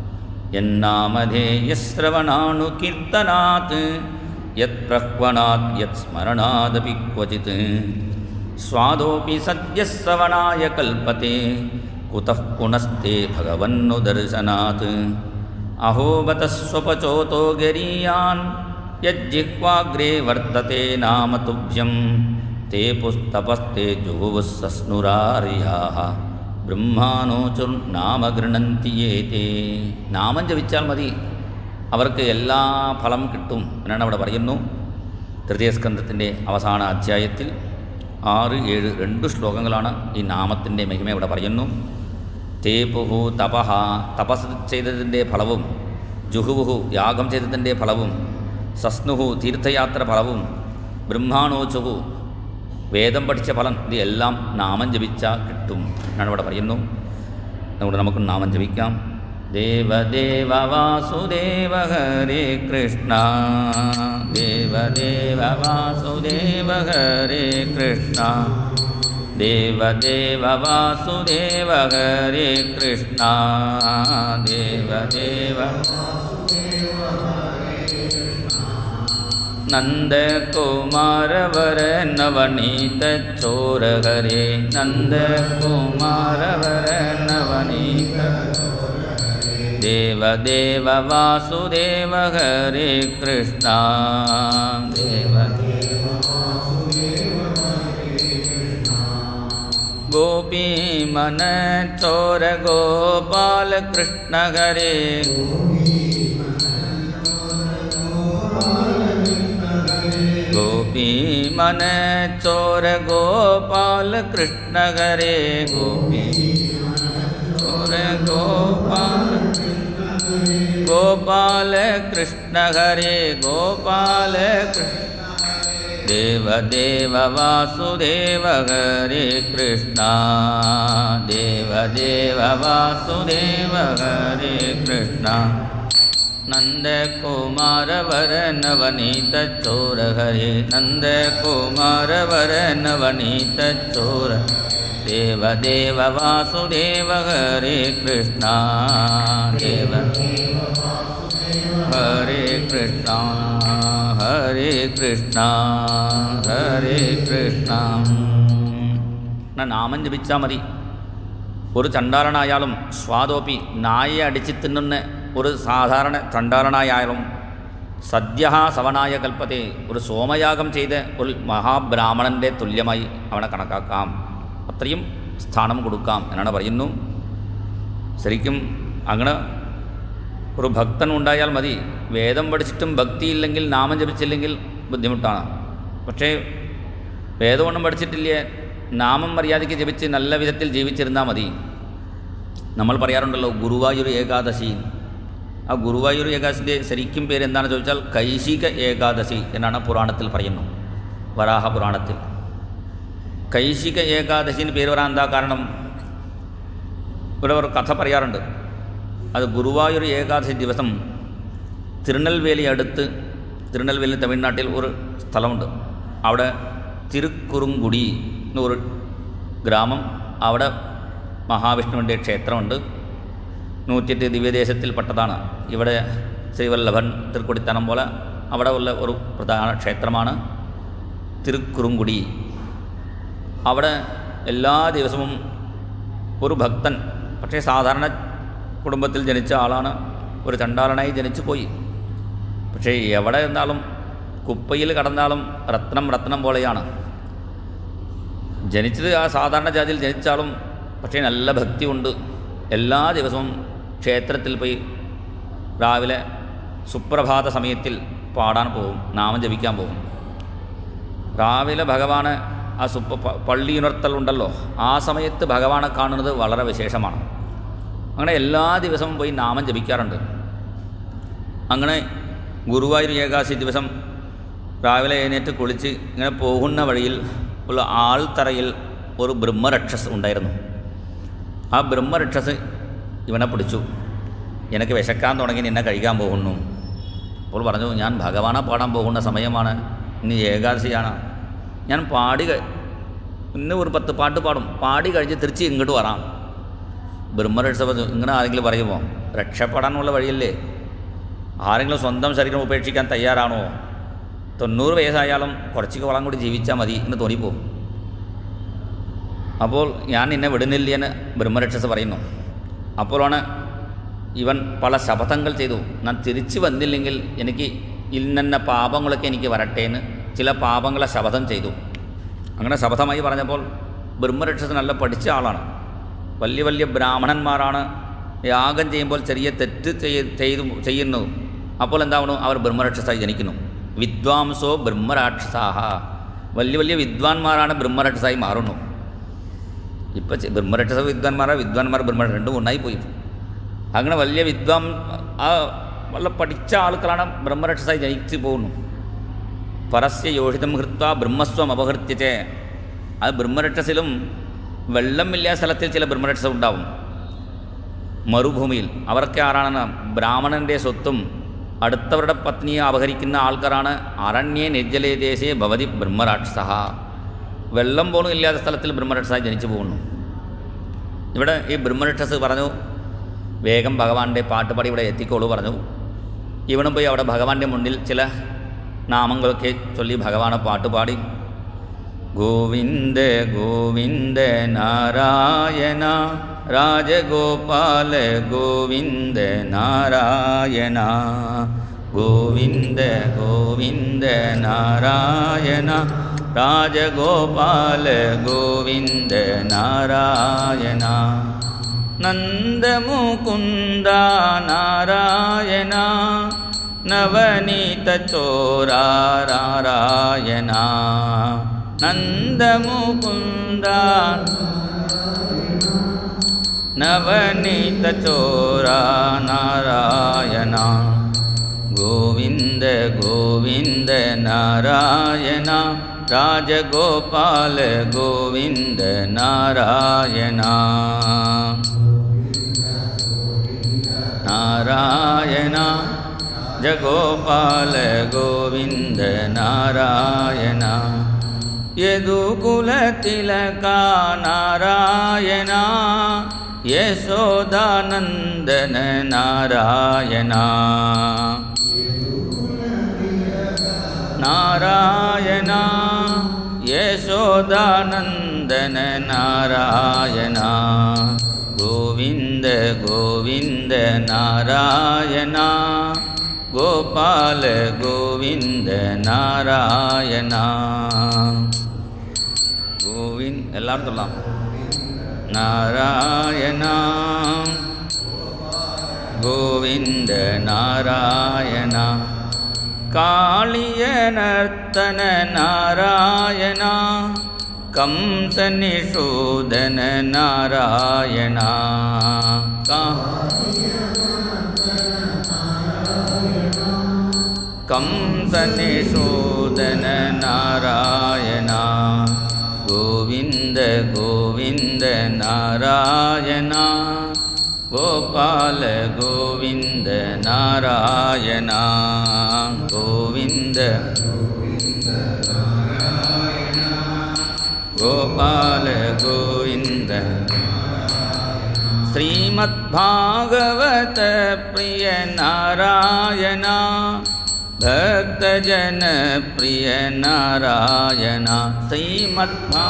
S1: എന്നാമധേയശ്രവണാണു കീർത്തനാത് യത് പ്രഹ്വണാത് യത് സ്മരണാദപി ക്വചിത് സ്വാദോപി സദ്യശ്രവണായ കൽപ്പത്തെ കുതഃ പുനസ്തേ ഭഗവന്നു ദർശനാത് അഹോബതസ്വപചോതോ ഗരീയാൻ യജ്ജിഹ്വാഗ്രേ വർത്തത്തെ നാമ തുഭ്യം തേ പുസ്തപസ്തേ ജുഹുവസ്സസ്നുരാർയാ ബ്രഹ്മാനോചുർ നാമ ഗൃണന്തിയേതേ നാമം ജപിച്ചാൽ മതി അവർക്ക് എല്ലാ ഫലം കിട്ടും എന്നാണ് അവിടെ പറയുന്നു തൃതീയസ്കന്ധത്തിൻ്റെ അവസാന അധ്യായത്തിൽ ആറ് ഏഴ് രണ്ട് ശ്ലോകങ്ങളാണ് ഈ നാമത്തിൻ്റെ മഹിമ ഇവിടെ പറയുന്നു തേപുഹു തപഹ തപസ് ചെയ്തതിൻ്റെ ഫലവും ജുഹുവുഹു യാഗം ചെയ്തതിൻ്റെ ഫലവും സസ്നുഹു തീർത്ഥയാത്ര ഫലവും ബ്രഹ്മാണോചുഹു വേദം പഠിച്ച ഫലം ഇത് എല്ലാം നാമം ജപിച്ചാൽ കിട്ടും എന്നാണ് ഇവിടെ പറയുന്നു അതുകൊണ്ട് നമുക്ക് നാമം ജപിക്കാം ദേവദേവ വാസുദേവ ഹരേ കൃഷ്ണ ദേവദേവ വാസുദേവ ഹരേ കൃഷ്ണ ദേവദേവ വാസുദേവ ഹരേ കൃഷ്ണ ദേവദേവ നന്ദകുമാരവര നവനീത ചോര ഹരേ നന്ദകുമാരവര നവനീത ദേവദേവ വാസുദേവ ഹരേ കൃഷ്ണ ദേവദേവ ഗോപീ മന ചോര ഗോപാല കൃഷ്ണ ഹരേ ഗോപീ മന ചോര ഗോപാല കൃഷ്ണ ഹരേ ഗോപീ ചോര ഗോപാല ഗോപാല കൃഷ്ണ ഹരേ ഗോപാല കൃഷ്ണ ദേവദേവ വാസുദേവ ഹരേ കൃഷ്ണ ദേവദേവ വാസുദേവ ഹരേ കൃഷ്ണ നന്ദകുമാരവര നവനീത ചോര ഹരേ നന്ദകുമാരവര നവനീത ചോര ദേവദേവ വാസുദേവ ഹരേ കൃഷ്ണ ദേവ ഹരേ കൃഷ്ണ ഹരേ കൃഷ്ണ ഹരേ കൃഷ്ണ എന്നാ നാമം ജപിച്ചാൽ മതി ഒരു ചണ്ടാളനായാലും സ്വാദോപ്പി നായയെ അടിച്ച് തിന്നുന്ന ഒരു സാധാരണ ചണ്ടാളനായാലും സദ്യ സവനായ കൽപ്പത്തെ ഒരു സോമയാഗം ചെയ്ത് ഒരു മഹാബ്രാഹ്മണൻ്റെ തുല്യമായി അവനെ കണക്കാക്കാം അത്രയും സ്ഥാനം കൊടുക്കാം എന്നാണ് പറയുന്നു ശരിക്കും അങ്ങനെ ഒരു ഭക്തൻ ഉണ്ടായാൽ മതി വേദം പഠിച്ചിട്ടും ഭക്തിയില്ലെങ്കിൽ നാമം ജപിച്ചില്ലെങ്കിൽ ബുദ്ധിമുട്ടാണ് പക്ഷേ വേദമൊന്നും പഠിച്ചിട്ടില്ലേ നാമം മര്യാദയ്ക്ക് ജപിച്ച് നല്ല വിധത്തിൽ ജീവിച്ചിരുന്നാൽ മതി നമ്മൾ പറയാറുണ്ടല്ലോ ഗുരുവായൂർ ഏകാദശി ആ ഗുരുവായൂർ ഏകാദശിൻ്റെ ശരിക്കും പേര് എന്താണെന്ന് ചോദിച്ചാൽ കൈശിക ഏകാദശി എന്നാണ് പുരാണത്തിൽ പറയുന്നു വരാഹ പുരാണത്തിൽ കൈശിക ഏകാദശിന് പേര് വരാൻ എന്താ കാരണം ഇവിടെ ഒരു കഥ പറയാറുണ്ട് അത് ഗുരുവായൂർ ഏകാദശി ദിവസം തിരുനെൽവേലി അടുത്ത് തിരുനെൽവേലി തമിഴ്നാട്ടിൽ ഒരു സ്ഥലമുണ്ട് അവിടെ തിരുക്കുറുങ്കുടി എന്നൊരു ഗ്രാമം അവിടെ മഹാവിഷ്ണുവിൻ്റെ ക്ഷേത്രമുണ്ട് നൂറ്റിയെട്ട് ദിവ്യദേശത്തിൽപ്പെട്ടതാണ് ഇവിടെ ശ്രീവല്ലഭൻ തൃക്കൊടിത്തനം പോലെ അവിടെ ഉള്ള ഒരു പ്രധാന ക്ഷേത്രമാണ് തിരുക്കുറുങ്കുടി അവിടെ എല്ലാ ദിവസവും ഒരു ഭക്തൻ പക്ഷേ സാധാരണ കുടുംബത്തിൽ ജനിച്ച ആളാണ് ഒരു ചണ്ടാളനായി ജനിച്ചു പോയി പക്ഷേ എവിടെ എന്നാലും കുപ്പയിൽ കടന്നാലും രത്നം രത്നം പോലെയാണ് ജനിച്ചത് ആ സാധാരണ ജാതിയിൽ ജനിച്ചാലും പക്ഷേ നല്ല ഭക്തിയുണ്ട് എല്ലാ ദിവസവും ക്ഷേത്രത്തിൽ പോയി രാവിലെ സുപ്രഭാത സമയത്തിൽ പാടാൻ പോകും നാമം ജപിക്കാൻ പോകും രാവിലെ ഭഗവാന് ആ സുപ്പ പ- പള്ളിയുണർത്തൽ ഉണ്ടല്ലോ ആ സമയത്ത് ഭഗവാനെ കാണുന്നത് വളരെ വിശേഷമാണ് അങ്ങനെ എല്ലാ ദിവസവും പോയി നാമം ജപിക്കാറുണ്ട് അങ്ങനെ ഗുരുവായൂർ ഏകാദശി ദിവസം രാവിലെ എഴുന്നേറ്റ് കുളിച്ച് ഇങ്ങനെ പോകുന്ന വഴിയിൽ ഉള്ള ആൾത്തറയിൽ ഒരു ബ്രഹ്മരക്ഷസ് ഉണ്ടായിരുന്നു ആ ബ്രഹ്മരക്ഷസ് ഇവനെ പിടിച്ചു എനിക്ക് വിശക്കാൻ തുടങ്ങി നിന്നെ കഴിക്കാൻ പോകുന്നു അപ്പോൾ പറഞ്ഞു ഞാൻ ഭഗവാനെ പാടാൻ പോകുന്ന സമയമാണ് ഇനി ഏകാദശിയാണ് ഞാൻ പാടി കഴി- ഇന്ന് ഒരു പത്ത് പാട്ട് പാടും പാടി കഴിഞ്ഞ് തിരിച്ച് ഇങ്ങോട്ട് വരാം ബ്രഹ്മരക്ഷ പറഞ്ഞു ഇങ്ങനെ ആരെങ്കിലും പറയുമോ രക്ഷപ്പെടാനുള്ള വഴിയല്ലേ ആരെങ്കിലും സ്വന്തം ശരീരം ഉപേക്ഷിക്കാൻ തയ്യാറാണോ തൊണ്ണൂറ് വയസ്സായാലും കുറച്ച് വളം കൂടി ജീവിച്ചാൽ മതി എന്ന് തോന്നിപ്പോവും അപ്പോൾ ഞാൻ നിന്നെ വിടുന്നില്ല എന്ന് ബ്രഹ്മരക്ഷസ് പറയുന്നു അപ്പോഴാണ് ഇവൻ പല ശപഥങ്ങൾ ചെയ്തു ഞാൻ തിരിച്ചു വന്നില്ലെങ്കിൽ എനിക്ക് ഇന്ന പാപങ്ങളൊക്കെ എനിക്ക് വരട്ടെ എന്ന് ചില പാപങ്ങളെ ശപഥം ചെയ്തു അങ്ങനെ ശപഥമായി പറഞ്ഞപ്പോൾ ബ്രഹ്മരക്ഷസ് നല്ല പഠിച്ച ആളാണ് വലിയ വലിയ ബ്രാഹ്മണന്മാരാണ് യാഗം ചെയ്യുമ്പോൾ ചെറിയ തെറ്റ് ചെയ്യ- ചെയ്തു ചെയ്യുന്നു അപ്പോൾ എന്താവണു അവർ ബ്രഹ്മരക്ഷസായി ജനിക്കുന്നു വിദ്വാംസോ ബ്രഹ്മരാക്ഷസാഹ വലിയ വലിയ വിദ്വാൻമാരാണ് ബ്രഹ്മരാക്ഷസായി മാറുന്നു ഇപ്പം ബ്രഹ്മരക്ഷസ വിദ്വാൻമാരാ വിദ്വാൻമാർ ബ്രഹ്മ രണ്ടും ഒന്നായി പോയി അങ്ങനെ വലിയ വിദ്വാൻ ആ വളരെ പഠിച്ച ആൾക്കാരാണ് ബ്രഹ്മരക്ഷസായി ജനിച്ചു പോകുന്നു പരസ്യ യോഷിതം ഹൃത്വ ബ്രഹ്മസ്വം അപഹൃത്യത്തെ അത് ബ്രഹ്മരക്ഷസിലും വെള്ളമില്ലാത്ത സ്ഥലത്തിൽ ചില ബ്രഹ്മരക്ഷസം ഉണ്ടാവും മരുഭൂമിയിൽ അവർക്ക് ആരാണ് ബ്രാഹ്മണൻ്റെ സ്വത്തും അടുത്തവരുടെ പത്നിയെ അപഹരിക്കുന്ന ആൾക്കാരാണ് അരണ്യ നിർജ്ജലേ ദേശേ ഭവതി ബ്രഹ്മരാക്ഷസ വെള്ളം പോലും ഇല്ലാത്ത സ്ഥലത്തിൽ ബ്രഹ്മരക്ഷസായി ജനിച്ചു പോകുന്നു ഇവിടെ ഈ ബ്രഹ്മരക്ഷസ് പറഞ്ഞു വേഗം ഭഗവാന്റെ പാട്ടുപാടി ഇവിടെ എത്തിക്കോളൂ പറഞ്ഞു ഇവനും പോയി അവിടെ ഭഗവാന്റെ മുന്നിൽ ചില നാമങ്ങളൊക്കെ ചൊല്ലി ഭഗവാനെ പാട്ടുപാടി ഗോവിന്ദ ഗോവിന്ദ നാരായണ രാജഗോപാല ഗോവിന്ദ നാരായണ ഗോവിന്ദ ഗോവിന്ദ നാരായണ രാജഗോപാല ഗോവിന്ദ നാരായണ നന്ദമുകുന്ദ നാരായണ നവനീത ചോരാരായണ നന്ദമുകുന്ദ നവനീത ചോരാ നാരായണ ഗോവിന്ദ ഗോവിന്ദ നാരായണ രാജഗോപാല ഗോവിന്ദ നാരായണ നാരായണ ജഗോപാല ഗോവിന്ദ നാരായണ യദുകുലതിലക നാരായണ യശോദാനന്ദന നാരായണ നാരായണ യശോദാനന്ദന നാരായണ ഗോവിന്ദ ഗോവിന്ദ നാരായണ ഗോപാല ഗോവിന്ദ നാരായണ ഗോവിന്ദ് എല്ലാവരും തൊല്ലാം നാരായണ ഗോവിന്ദ നാരായണ കാളിയനർത്തന നാരായണ कंसनिषूदन नारायण का कंसनिषूदन नारायण गोविन्द गोविन्द नारायण गोपाल गोविन्द नारायण गोविन्द गोपाल गोविन्द श्रीमद्भागवत प्रिय नारायण भक्तजन प्रिय नारायण श्रीमद्भा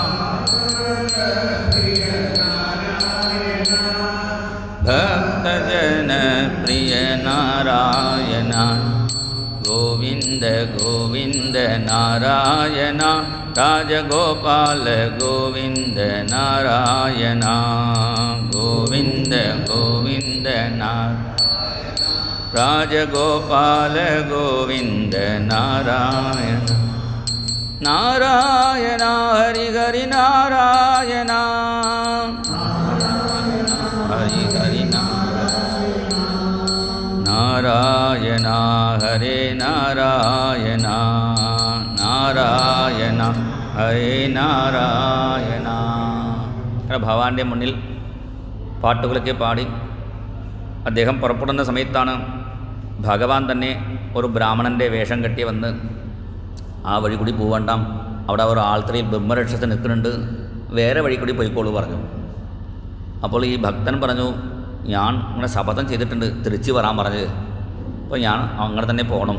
S1: भक्तजन प्रिय नारायण गोविन्द गोविन्द नारायण राजगोपाल गोविन्द नारायण गोविन्द गोविन्द नारायण രാജഗോപാല ഗോവിന്ദ നാരായണ നാരായണ ഹരി ഹരി നാരായണ ഹരി ഹരി നാരായണ നാരായണ ഹരേ നാരായണ നാരായണ ഹരേ നാരായണ അങ്ങനെ ഭഗവാന്റെ മുന്നിൽ പാട്ടുകളൊക്കെ പാടി അദ്ദേഹം പുറപ്പെടുന്ന സമയത്താണ് ഭഗവാൻ തന്നെ ഒരു ബ്രാഹ്മണൻ്റെ വേഷം കെട്ടി വന്ന് ആ വഴി കൂടി പോവണ്ടാം അവിടെ ഒരു ആൾത്തറയിൽ ബ്രഹ്മരക്ഷസ് നിൽക്കുന്നുണ്ട് വേറെ വഴി കൂടി പോയിക്കോളൂ പറഞ്ഞു അപ്പോൾ ഈ ഭക്തൻ പറഞ്ഞു ഞാൻ ഇങ്ങനെ ശപഥം ചെയ്തിട്ടുണ്ട് തിരിച്ചു വരാൻ പറഞ്ഞത് അപ്പോൾ ഞാൻ അങ്ങനെ തന്നെ പോകണം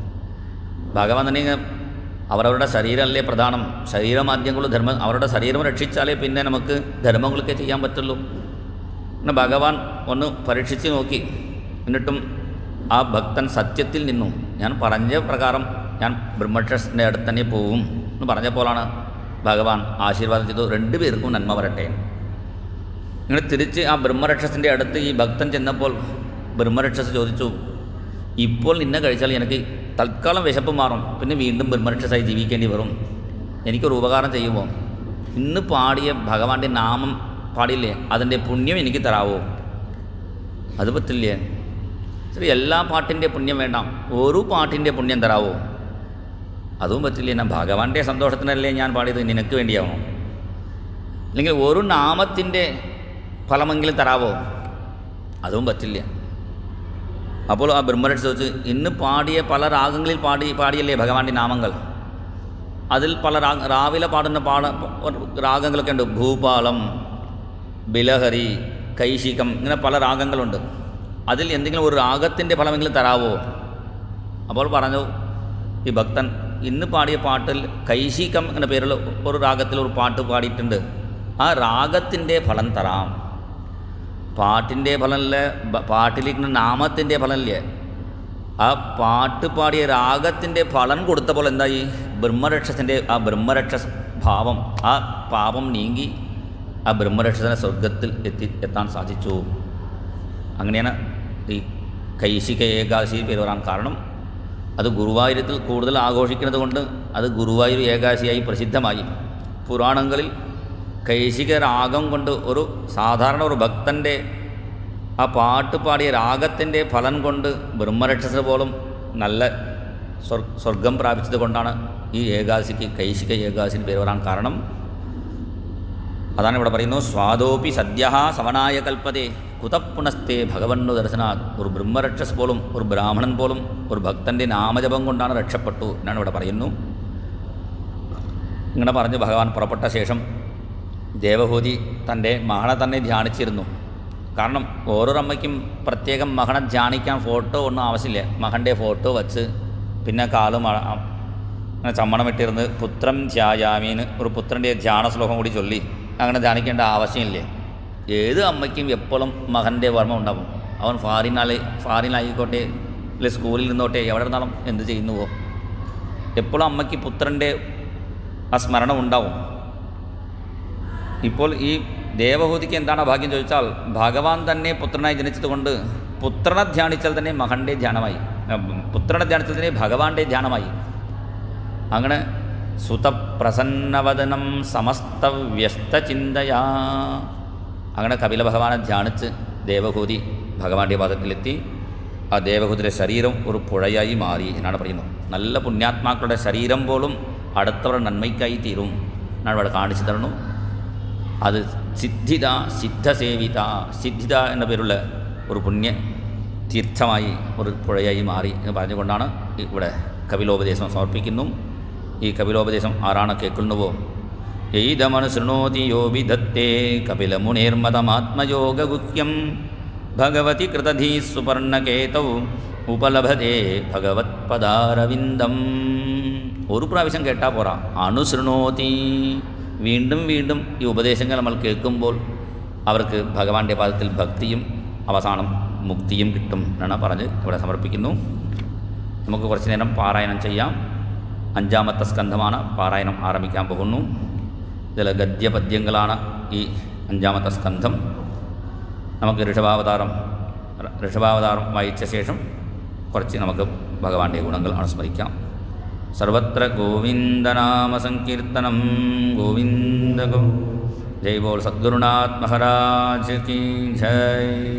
S1: ഭഗവാൻ തന്നെ ഇങ്ങ് അവരവരുടെ ശരീരമല്ലേ പ്രധാനം ശരീരമാദ്യങ്ങളും ധർമ്മം അവരുടെ ശരീരം രക്ഷിച്ചാലേ പിന്നെ നമുക്ക് ധർമ്മങ്ങളൊക്കെ ചെയ്യാൻ പറ്റുള്ളൂ പിന്നെ ഭഗവാൻ ഒന്ന് പരീക്ഷിച്ച് നോക്കി എന്നിട്ടും ആ ഭക്തൻ സത്യത്തിൽ നിന്നു ഞാൻ പറഞ്ഞ പ്രകാരം ഞാൻ ബ്രഹ്മക്ഷസിൻ്റെ അടുത്ത് തന്നെ പോവും എന്ന് പറഞ്ഞപ്പോഴാണ് ഭഗവാൻ ആശീർവാദം ചെയ്തു രണ്ടുപേർക്കും നന്മ വരട്ടെ ഇങ്ങനെ തിരിച്ച് ആ ബ്രഹ്മരക്ഷസിൻ്റെ അടുത്ത് ഈ ഭക്തൻ ചെന്നപ്പോൾ ബ്രഹ്മരക്ഷസ് ചോദിച്ചു ഇപ്പോൾ നിന്നെ കഴിച്ചാൽ എനിക്ക് തൽക്കാലം വിശപ്പ് മാറും പിന്നെ വീണ്ടും ബ്രഹ്മരക്ഷസായി ജീവിക്കേണ്ടി വരും എനിക്കൊരു ഉപകാരം ചെയ്യുമോ ഇന്ന് പാടിയ ഭഗവാന്റെ നാമം പാടില്ലേ അതിൻ്റെ പുണ്യം എനിക്ക് തരാവോ അത് പറ്റില്ലേ ശരി എല്ലാ പാട്ടിൻ്റെ പുണ്യം വേണ്ട ഒരു പാട്ടിൻ്റെ പുണ്യം തരാവോ അതും പറ്റില്ല ഞാൻ ഭഗവാന്റെ സന്തോഷത്തിനല്ലേ ഞാൻ പാടിയത് നിനക്ക് വേണ്ടിയാവണോ അല്ലെങ്കിൽ ഒരു നാമത്തിൻ്റെ ഫലമെങ്കിലും തരാവോ അതും പറ്റില്ല അപ്പോൾ ആ ബ്രഹ്മരക്ഷ ചോദിച്ച് ഇന്ന് പാടിയ പല രാഗങ്ങളിൽ പാടി പാടിയല്ലേ ഭഗവാന്റെ നാമങ്ങൾ അതിൽ പല രാ രാവിലെ പാടുന്ന പാട രാഗങ്ങളൊക്കെ ഉണ്ട് ഭൂപാളം ബിലഹരി കൈശികം ഇങ്ങനെ പല രാഗങ്ങളുണ്ട് അതിൽ എന്തെങ്കിലും ഒരു രാഗത്തിൻ്റെ ഫലമെങ്കിലും തരാവോ അപ്പോൾ പറഞ്ഞു ഈ ഭക്തൻ ഇന്ന് പാടിയ പാട്ടിൽ കൈശികം എന്ന പേരുള്ള ഒരു രാഗത്തിൽ ഒരു പാട്ട് പാടിയിട്ടുണ്ട് ആ രാഗത്തിൻ്റെ ഫലം തരാം പാട്ടിൻ്റെ ഫലമല്ല ബ- പാട്ടിലിരിക്കുന്ന നാമത്തിൻ്റെ ഫലമില്ലേ ആ പാട്ട് പാടിയ രാഗത്തിൻ്റെ ഫലം കൊടുത്തപ്പോൾ എന്തായി ബ്രഹ്മരക്ഷസിൻ്റെ ആ ബ്രഹ്മരക്ഷസ് ഭാവം ആ പാപം നീങ്ങി ആ ബ്രഹ്മരക്ഷസനെ സ്വർഗത്തിൽ എത്തി എത്താൻ സാധിച്ചു അങ്ങനെയാണ് ഈ കൈശിക ഏകാദശി പേര് വരാൻ കാരണം അത് ഗുരുവായൂരത്തിൽ കൂടുതൽ ആഘോഷിക്കുന്നത് കൊണ്ട് അത് ഗുരുവായൂർ ഏകാദശിയായി പ്രസിദ്ധമായി പുരാണങ്ങളിൽ കൈശിക രാഗം കൊണ്ട് ഒരു സാധാരണ ഒരു ഭക്തൻ്റെ ആ പാട്ട് പാടിയ രാഗത്തിൻ്റെ ഫലം കൊണ്ട് ബ്രഹ്മരക്ഷസ് പോലും നല്ല സ്വർ സ്വർഗം പ്രാപിച്ചത് കൊണ്ടാണ് ഈ ഏകാദശിക്ക് കൈശിക ഏകാദശിന് പേര് വരാൻ കാരണം അതാണ് ഇവിടെ പറയുന്നു സ്വാദോപി സദ്യ സവനായ കൽപ്പതേ കുതപ്പുണസ്തേ ഭഗവന്നു ദർശനാത് ഒരു ബ്രഹ്മരക്ഷസ് പോലും ഒരു ബ്രാഹ്മണൻ പോലും ഒരു ഭക്തൻ്റെ നാമജപം കൊണ്ടാണ് രക്ഷപ്പെട്ടു എന്നാണ് ഇവിടെ പറയുന്നു ഇങ്ങനെ പറഞ്ഞ് ഭഗവാൻ പുറപ്പെട്ട ശേഷം ദേവഹൂതി തൻ്റെ മകളെ തന്നെ ധ്യാനിച്ചിരുന്നു കാരണം ഓരോ അമ്മയ്ക്കും പ്രത്യേകം മകനെ ധ്യാനിക്കാൻ ഫോട്ടോ ഒന്നും ആവശ്യമില്ല മകൻ്റെ ഫോട്ടോ വച്ച് പിന്നെ കാലും അ- അ- അങ്ങനെ ചമ്മണം ഇട്ടിരുന്ന് പുത്രം ധ്യായാമീന് ഒരു പുത്രൻ്റെ ധ്യാന ശ്ലോകം കൂടി ചൊല്ലി അങ്ങനെ ധ്യാനിക്കേണ്ട ആവശ്യമില്ലേ ഏത് അമ്മയ്ക്കും എപ്പോഴും മകൻ്റെ ഓർമ്മ ഉണ്ടാവും അവൻ ഫാറിനാളെ ഫാറിനായിക്കോട്ടെ അല്ലെങ്കിൽ സ്കൂളിൽ നിന്നോട്ടെ എവിടെ ഇരുന്നാലും എന്ത് ചെയ്യുന്നുവോ എപ്പോഴും അമ്മയ്ക്ക് പുത്രൻ്റെ ആ സ്മരണ ഉണ്ടാവും ഇപ്പോൾ ഈ ദേവഹൂതിക്ക് എന്താണ് ഭാഗ്യം ചോദിച്ചാൽ ഭഗവാൻ തന്നെ പുത്രനായി ജനിച്ചതുകൊണ്ട് പുത്രനെ ധ്യാനിച്ചാൽ തന്നെ മകൻ്റെ ധ്യാനമായി ഉം, പുത്രനെ ധ്യാനിച്ചാൽ തന്നെ ഭഗവാന്റെ ധ്യാനമായി അങ്ങനെ സുതപ്രസന്നവദനം സമസ്ത വ്യസ്തചിന്തയാ അങ്ങനെ കപില ഭഗവാനെ ധ്യാനിച്ച് ദേവഹൂതി ഭഗവാന്റെ പാദത്തിലെത്തി ആ ദേവഹൂതിയുടെ ശരീരം ഒരു പുഴയായി മാറി എന്നാണ് പറയുന്നത് നല്ല പുണ്യാത്മാക്കളുടെ ശരീരം പോലും അടുത്തവരുടെ നന്മയ്ക്കായി തീരും എന്നാണ് ഇവിടെ കാണിച്ചു തരുന്നു അത് സിദ്ധിത സിദ്ധസേവിത സിദ്ധിത എന്ന പേരുള്ള ഒരു പുണ്യ തീർത്ഥമായി ഒരു പുഴയായി മാറി എന്ന് പറഞ്ഞുകൊണ്ടാണ് ഇവിടെ കപിലോപദേശം സമർപ്പിക്കുന്നു ഈ കപിലോപദേശം ആരാണ് കേൾക്കുന്നുവോ എയ്തമനു ശൃണോതി യോ വിധത്തെ കപിലമുനേർമതമാത്മയോഗഗുഹ്യം ഭഗവതി കൃതധീ സുപർണകേതൗ ഉപലഭതേ ഭഗവത് പദാരവിന്ദം ഒരു പ്രാവശ്യം കേട്ടാൽ പോരാ അണുശൃണോതി വീണ്ടും വീണ്ടും ഈ ഉപദേശങ്ങൾ നമ്മൾ കേൾക്കുമ്പോൾ അവർക്ക് ഭഗവാന്റെ പാദത്തിൽ ഭക്തിയും അവസാനം മുക്തിയും കിട്ടും എന്നാണ് പറഞ്ഞ് ഇവിടെ സമർപ്പിക്കുന്നു നമുക്ക് കുറച്ച് നേരം പാരായണം ചെയ്യാം അഞ്ചാമത്തെ സ്കന്ധമാണ് പാരായണം ആരംഭിക്കാൻ പോകുന്നു ഇതിൽ ഗദ്യപദ്യങ്ങളാണ് ഈ അഞ്ചാമത്തെ സ്കന്ധം നമുക്ക് ഋഷഭാവതാരം ഋഷഭാവതാരം വായിച്ച ശേഷം കുറച്ച് നമുക്ക് ഭഗവാന്റെ ഗുണങ്ങൾ അനുസ്മരിക്കാം സർവത്ര ഗോവിന്ദനാമ സങ്കീർത്തനം ഗോവിന്ദ ഗോ ജയ് ബോൾ സദ്ഗുരുനാഥ് മഹാരാജ് കി ജയ്